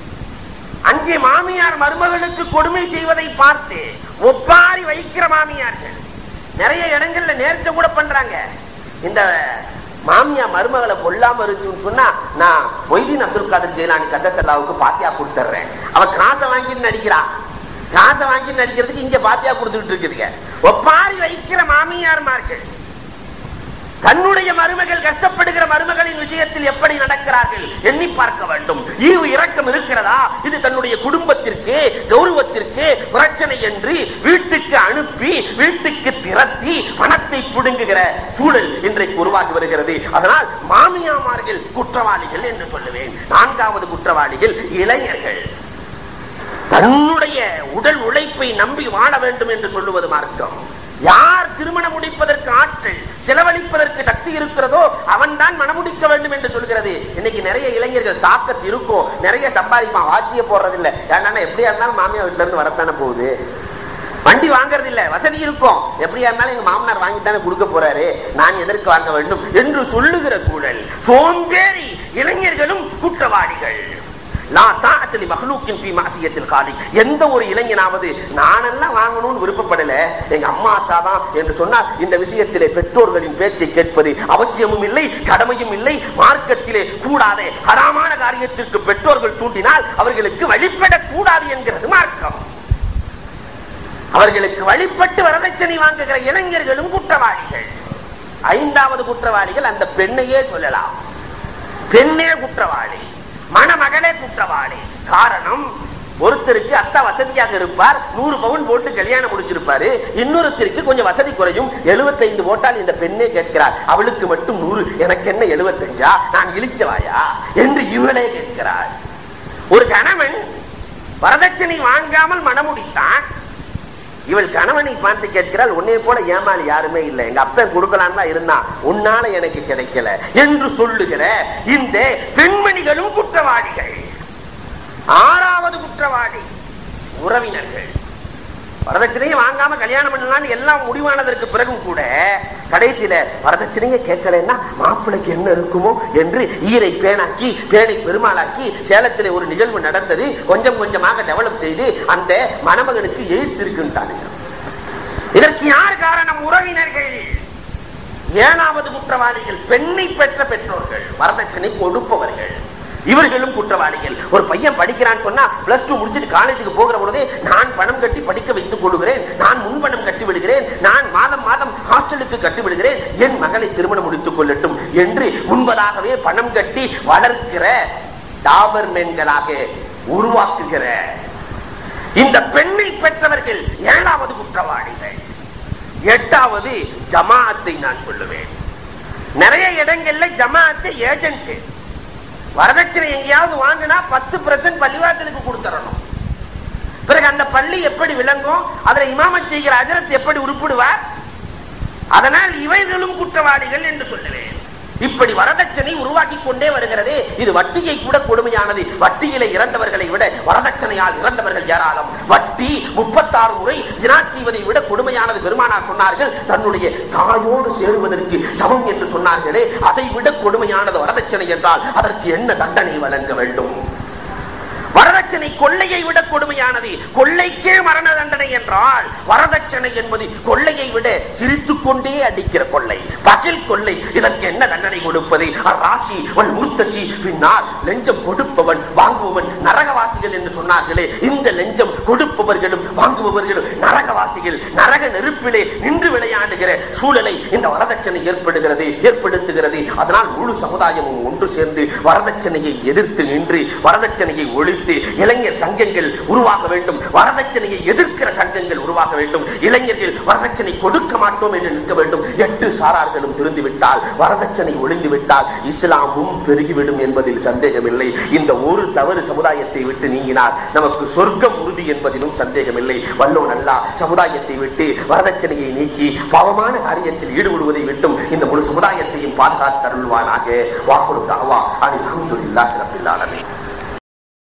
S1: அங்கே மாமியார் மருமகளுக்கு கொடுமை செய்வதை பார்த்து ஒப்பாரி வைக்கிற மாமியார்கள் நிறைய இடங்கள்ல நேர்ச்ச கூட பண்றாங்க இந்த மாமியா மருமகளை கொல்லாம இருந்துச்சுன்னு சொன்னா நான் மொய்தீன் அப்துல் காதர் ஜெயலானி கந்தசல்லாவுக்கு பாத்தியா கொடுத்துறேன் அவ காசை வாங்கிட்டு நடிக்கிறான் காசை வாங்கி நடிக்கிறதுக்கு இங்க பாத்தியா கொடுத்துட்டு இருக்குதுங்க ஒப்பாரி வைக்கிற மாமியார்மார்கள் தன்னுடைய மருமகள் கஷ்டப்படுகிற மருமகளின் விஷயத்தில் எப்படி நடக்கிறார்கள் எண்ணி பார்க்க வேண்டும் ஈவு இரக்கம் இருக்கிறதா இது தன்னுடைய குடும்பத்திற்கு கௌரவத்திற்கு பிரச்சனை என்று வீட்டுக்கு அனுப்பி வீட்டுக்கு திரட்டி பணத்தை புடுங்குகிற சூழல் இன்றைக்கு உருவாகி வருகிறது அதனால் மாமியாமார்கள் குற்றவாளிகள் என்று சொல்லுவேன் நான்காவது குற்றவாளிகள் இளைஞர்கள் தன்னுடைய உடல் உழைப்பை நம்பி வாழ வேண்டும் என்று சொல்லுவது மார்க்கம் யார் திருமணம் முடிப்பதற்கு ஆற்றல் செலவழிப்பதற்கு சக்தி இருக்கிறதோ அவன் தான் மனமுடிக்க வேண்டும் என்று சொல்கிறது இன்னைக்கு நிறைய இளைஞர்கள் தாக்கத்து இருக்கும் நிறைய சம்பாதிப்பான் வாட்சிய போடுறது இல்ல ஏன்னா எப்படியா இருந்தாலும் மாமியா வீட்டுல இருந்து வரத்தானே போகுது வண்டி வாங்குறது இல்ல வசதி இருக்கும் எப்படியா இருந்தாலும் எங்க மாமனார் வாங்கித்தானே கொடுக்க போறாரு நான் எதற்கு வாங்க வேண்டும் என்று சொல்லுகிற சூழல் சோம்பேறி இளைஞர்களும் குற்றவாளிகள் எந்த ஒரு இளைஞனாவது நானெல்லாம் வாங்கணும்னு விருப்பப்படல எங்க அம்மா அத்தா தான் என்று சொன்னால் இந்த விஷயத்திலே பெற்றோர்களின் பேச்சை கேட்பது அவசியமும் இல்லை கடமையும் இல்லை மார்க்கத்திலே கூடாத ஹராமான காரியத்திற்கு பெற்றோர்கள் தூண்டினால் அவர்களுக்கு வழிபடக் கூடாது என்கிறது மார்க்கம் அவர்களுக்கு வழிபட்டு வரதட்சணை வாங்குகிற இளைஞர்களும் குற்றவாளிகள் ஐந்தாவது குற்றவாளிகள் அந்த பெண்ணையே சொல்லலாம் பெண்ணே குற்றவாளி மணமகளே குற்றவாளி காரணம் ஒருத்தருக்கு அத்தா வசதியாக இருப்பார் நூறு பவுன் போட்டு கல்யாணம் முடிச்சிருப்பாரு இன்னொருத்தருக்கு கொஞ்சம் வசதி குறையும் எழுபத்தைந்து போட்டால் இந்த பெண்ணே கேட்கிறார் அவளுக்கு மட்டும் நூறு எனக்கு என்ன எழுபத்தஞ்சா நான் இழிச்சவாயா என்று இவளே கேட்கிறார் ஒரு கணவன் வரதட்சணை வாங்காமல் மனமுடித்தான்
S2: இவள் கணவனை பார்த்து கேட்கிறாள் உன்னை போல ஏமாளி யாருமே இல்லை எங்க அப்பன் கொடுக்கலான்னு தான் இருந்தான் உன்னால எனக்கு கிடைக்கல என்று சொல்லுகிற இந்த பெண்மணிகளும் குற்றவாளிகள் ஆறாவது குற்றவாளி உறவினர்கள் வரதட்சணையை வாங்காம கல்யாணம் பண்ணலாம்னு எல்லாம் முடிவானதற்கு பிறகும் கூட கடைசியில வரதட்சணையை கேட்கலன்னா மாப்பிளைக்கு என்ன இருக்குமோ என்று ஈரை பேனாக்கி பேனை பெருமாளாக்கி சேலத்திலே ஒரு நிகழ்வு நடந்தது கொஞ்சம் கொஞ்சமாக டெவலப் செய்து அந்த மணமகனுக்கு எய்ட்ஸ் இருக்குன்ட்டானுங்க இதற்கு யார் காரணம் உறவினர்கள் ஏழாவது குற்றவாளிகள் பெண்ணை பெற்ற பெற்றோர்கள் வரதட்சணை கொடுப்பவர்கள் இவர்களும் குற்றவாளிகள் ஒரு பையன் படிக்கிறான்னு சொன்னா பிளஸ் டூ முடிச்சுட்டு காலேஜுக்கு போகிற பொழுதே நான் பணம் கட்டி படிக்க வைத்துக் கொள்கிறேன் நான் முன்பணம் கட்டி விடுகிறேன் நான் மாதம் மாதம் ஹாஸ்டலுக்கு கட்டி விடுகிறேன் என் மகளை திருமணம் முடித்துக் கொள்ளட்டும் என்று முன்பதாகவே பணம் கட்டி வளர்க்கிற டாபர்மேன்களாக உருவாக்குகிற இந்த பெண்ணை பெற்றவர்கள் ஏழாவது குற்றவாளிகள் எட்டாவது ஜமாஅத்தை நான் சொல்லுவேன் நிறைய இடங்கள்ல ஜமாஅத்தை ஏஜென்ட் வரதட்சணை எங்கேயாவது வாங்கினா பத்து பர்சன்ட் பள்ளிவாசலுக்கு கொடுத்துடணும் பிறகு அந்த பள்ளி எப்படி விளங்கும் அதுல இமாமத் செய்கிற அஜரத் எப்படி உருப்பிடுவார் அதனால் இவைகளும் குற்றவாளிகள் என்று சொல்லுவேன் இப்படி வரதட்சணை உருவாக்கி கொண்டே வருகிறது இது வட்டியை கூட கொடுமையானது வட்டியில இறந்தவர்களை விட வரதட்சணையால் இறந்தவர்கள் ஏராளம் வட்டி முப்பத்தாறு முறை ஜினா செய்வதை விட கொடுமையானது பெருமானார் சொன்னார்கள் தன்னுடைய தாயோடு சேருவதற்கு சமம் என்று சொன்னார்களே அதை விட கொடுமையானது வரதட்சணை என்றால் அதற்கு என்ன தண்டனை வழங்க வேண்டும் வரதட்சணை கொள்ளையை விட கொடுமையானது கொள்ளைக்கே மரண தண்டனை என்றால் வரதட்சணை என்பது கொள்ளையை விட சிரித்துக் கொண்டே அடிக்கிற கொள்ளை பகில் கொள்ளை இதற்கு என்ன தண்டனை கொடுப்பது ராசி ஒன் மூத்தசி பின்னால் லெஞ்சம் கொடுப்பவன் வாங்குபவன் நரகவாசிகள் என்று சொன்னார்களே இந்த லெஞ்சம் கொடுப்பவர்களும் வாங்குபவர்களும் நரகவாசிகள் நரக நெருப்பிலே நின்று விளையாடுகிற சூழலை இந்த வரதட்சணை ஏற்படுகிறது ஏற்படுத்துகிறது அதனால் முழு சமுதாயமும் ஒன்று சேர்ந்து வரதட்சணையை எதிர்த்து நின்று வரதட்சணையை ஒழித்து இளைஞர் சங்கங்கள் உருவாக வேண்டும் வரதட்சணையை எதிர்க்கிற சங்கங்கள் உருவாக வேண்டும் இளைஞர்கள் வரதட்சணை கொடுக்க மாட்டோம் என்று நிற்க வேண்டும் எட்டு சாரார்களும் திருந்திவிட்டால் வரதட்சணை ஒளிந்து விட்டால் இஸ்லாமும் பெருகிவிடும் என்பதில் சந்தேகமில்லை இந்த ஒரு தவறு சமுதாயத்தை விட்டு நீங்கினால் நமக்கு சொர்க்கம் உறுதி என்பதிலும் சந்தேகமில்லை வல்லோன் அல்லா சமுதாயத்தை விட்டு வரதட்சணையை நீக்கி பாவமான காரியத்தில் ஈடுபடுவதை விட்டும் இந்த முழு சமுதாயத்தையும் பாதுகாத்தருள்வானாக வாக்குறு தாவா அனில் அஹமதுல்லாஹி ரப்பில் ஆலமீன்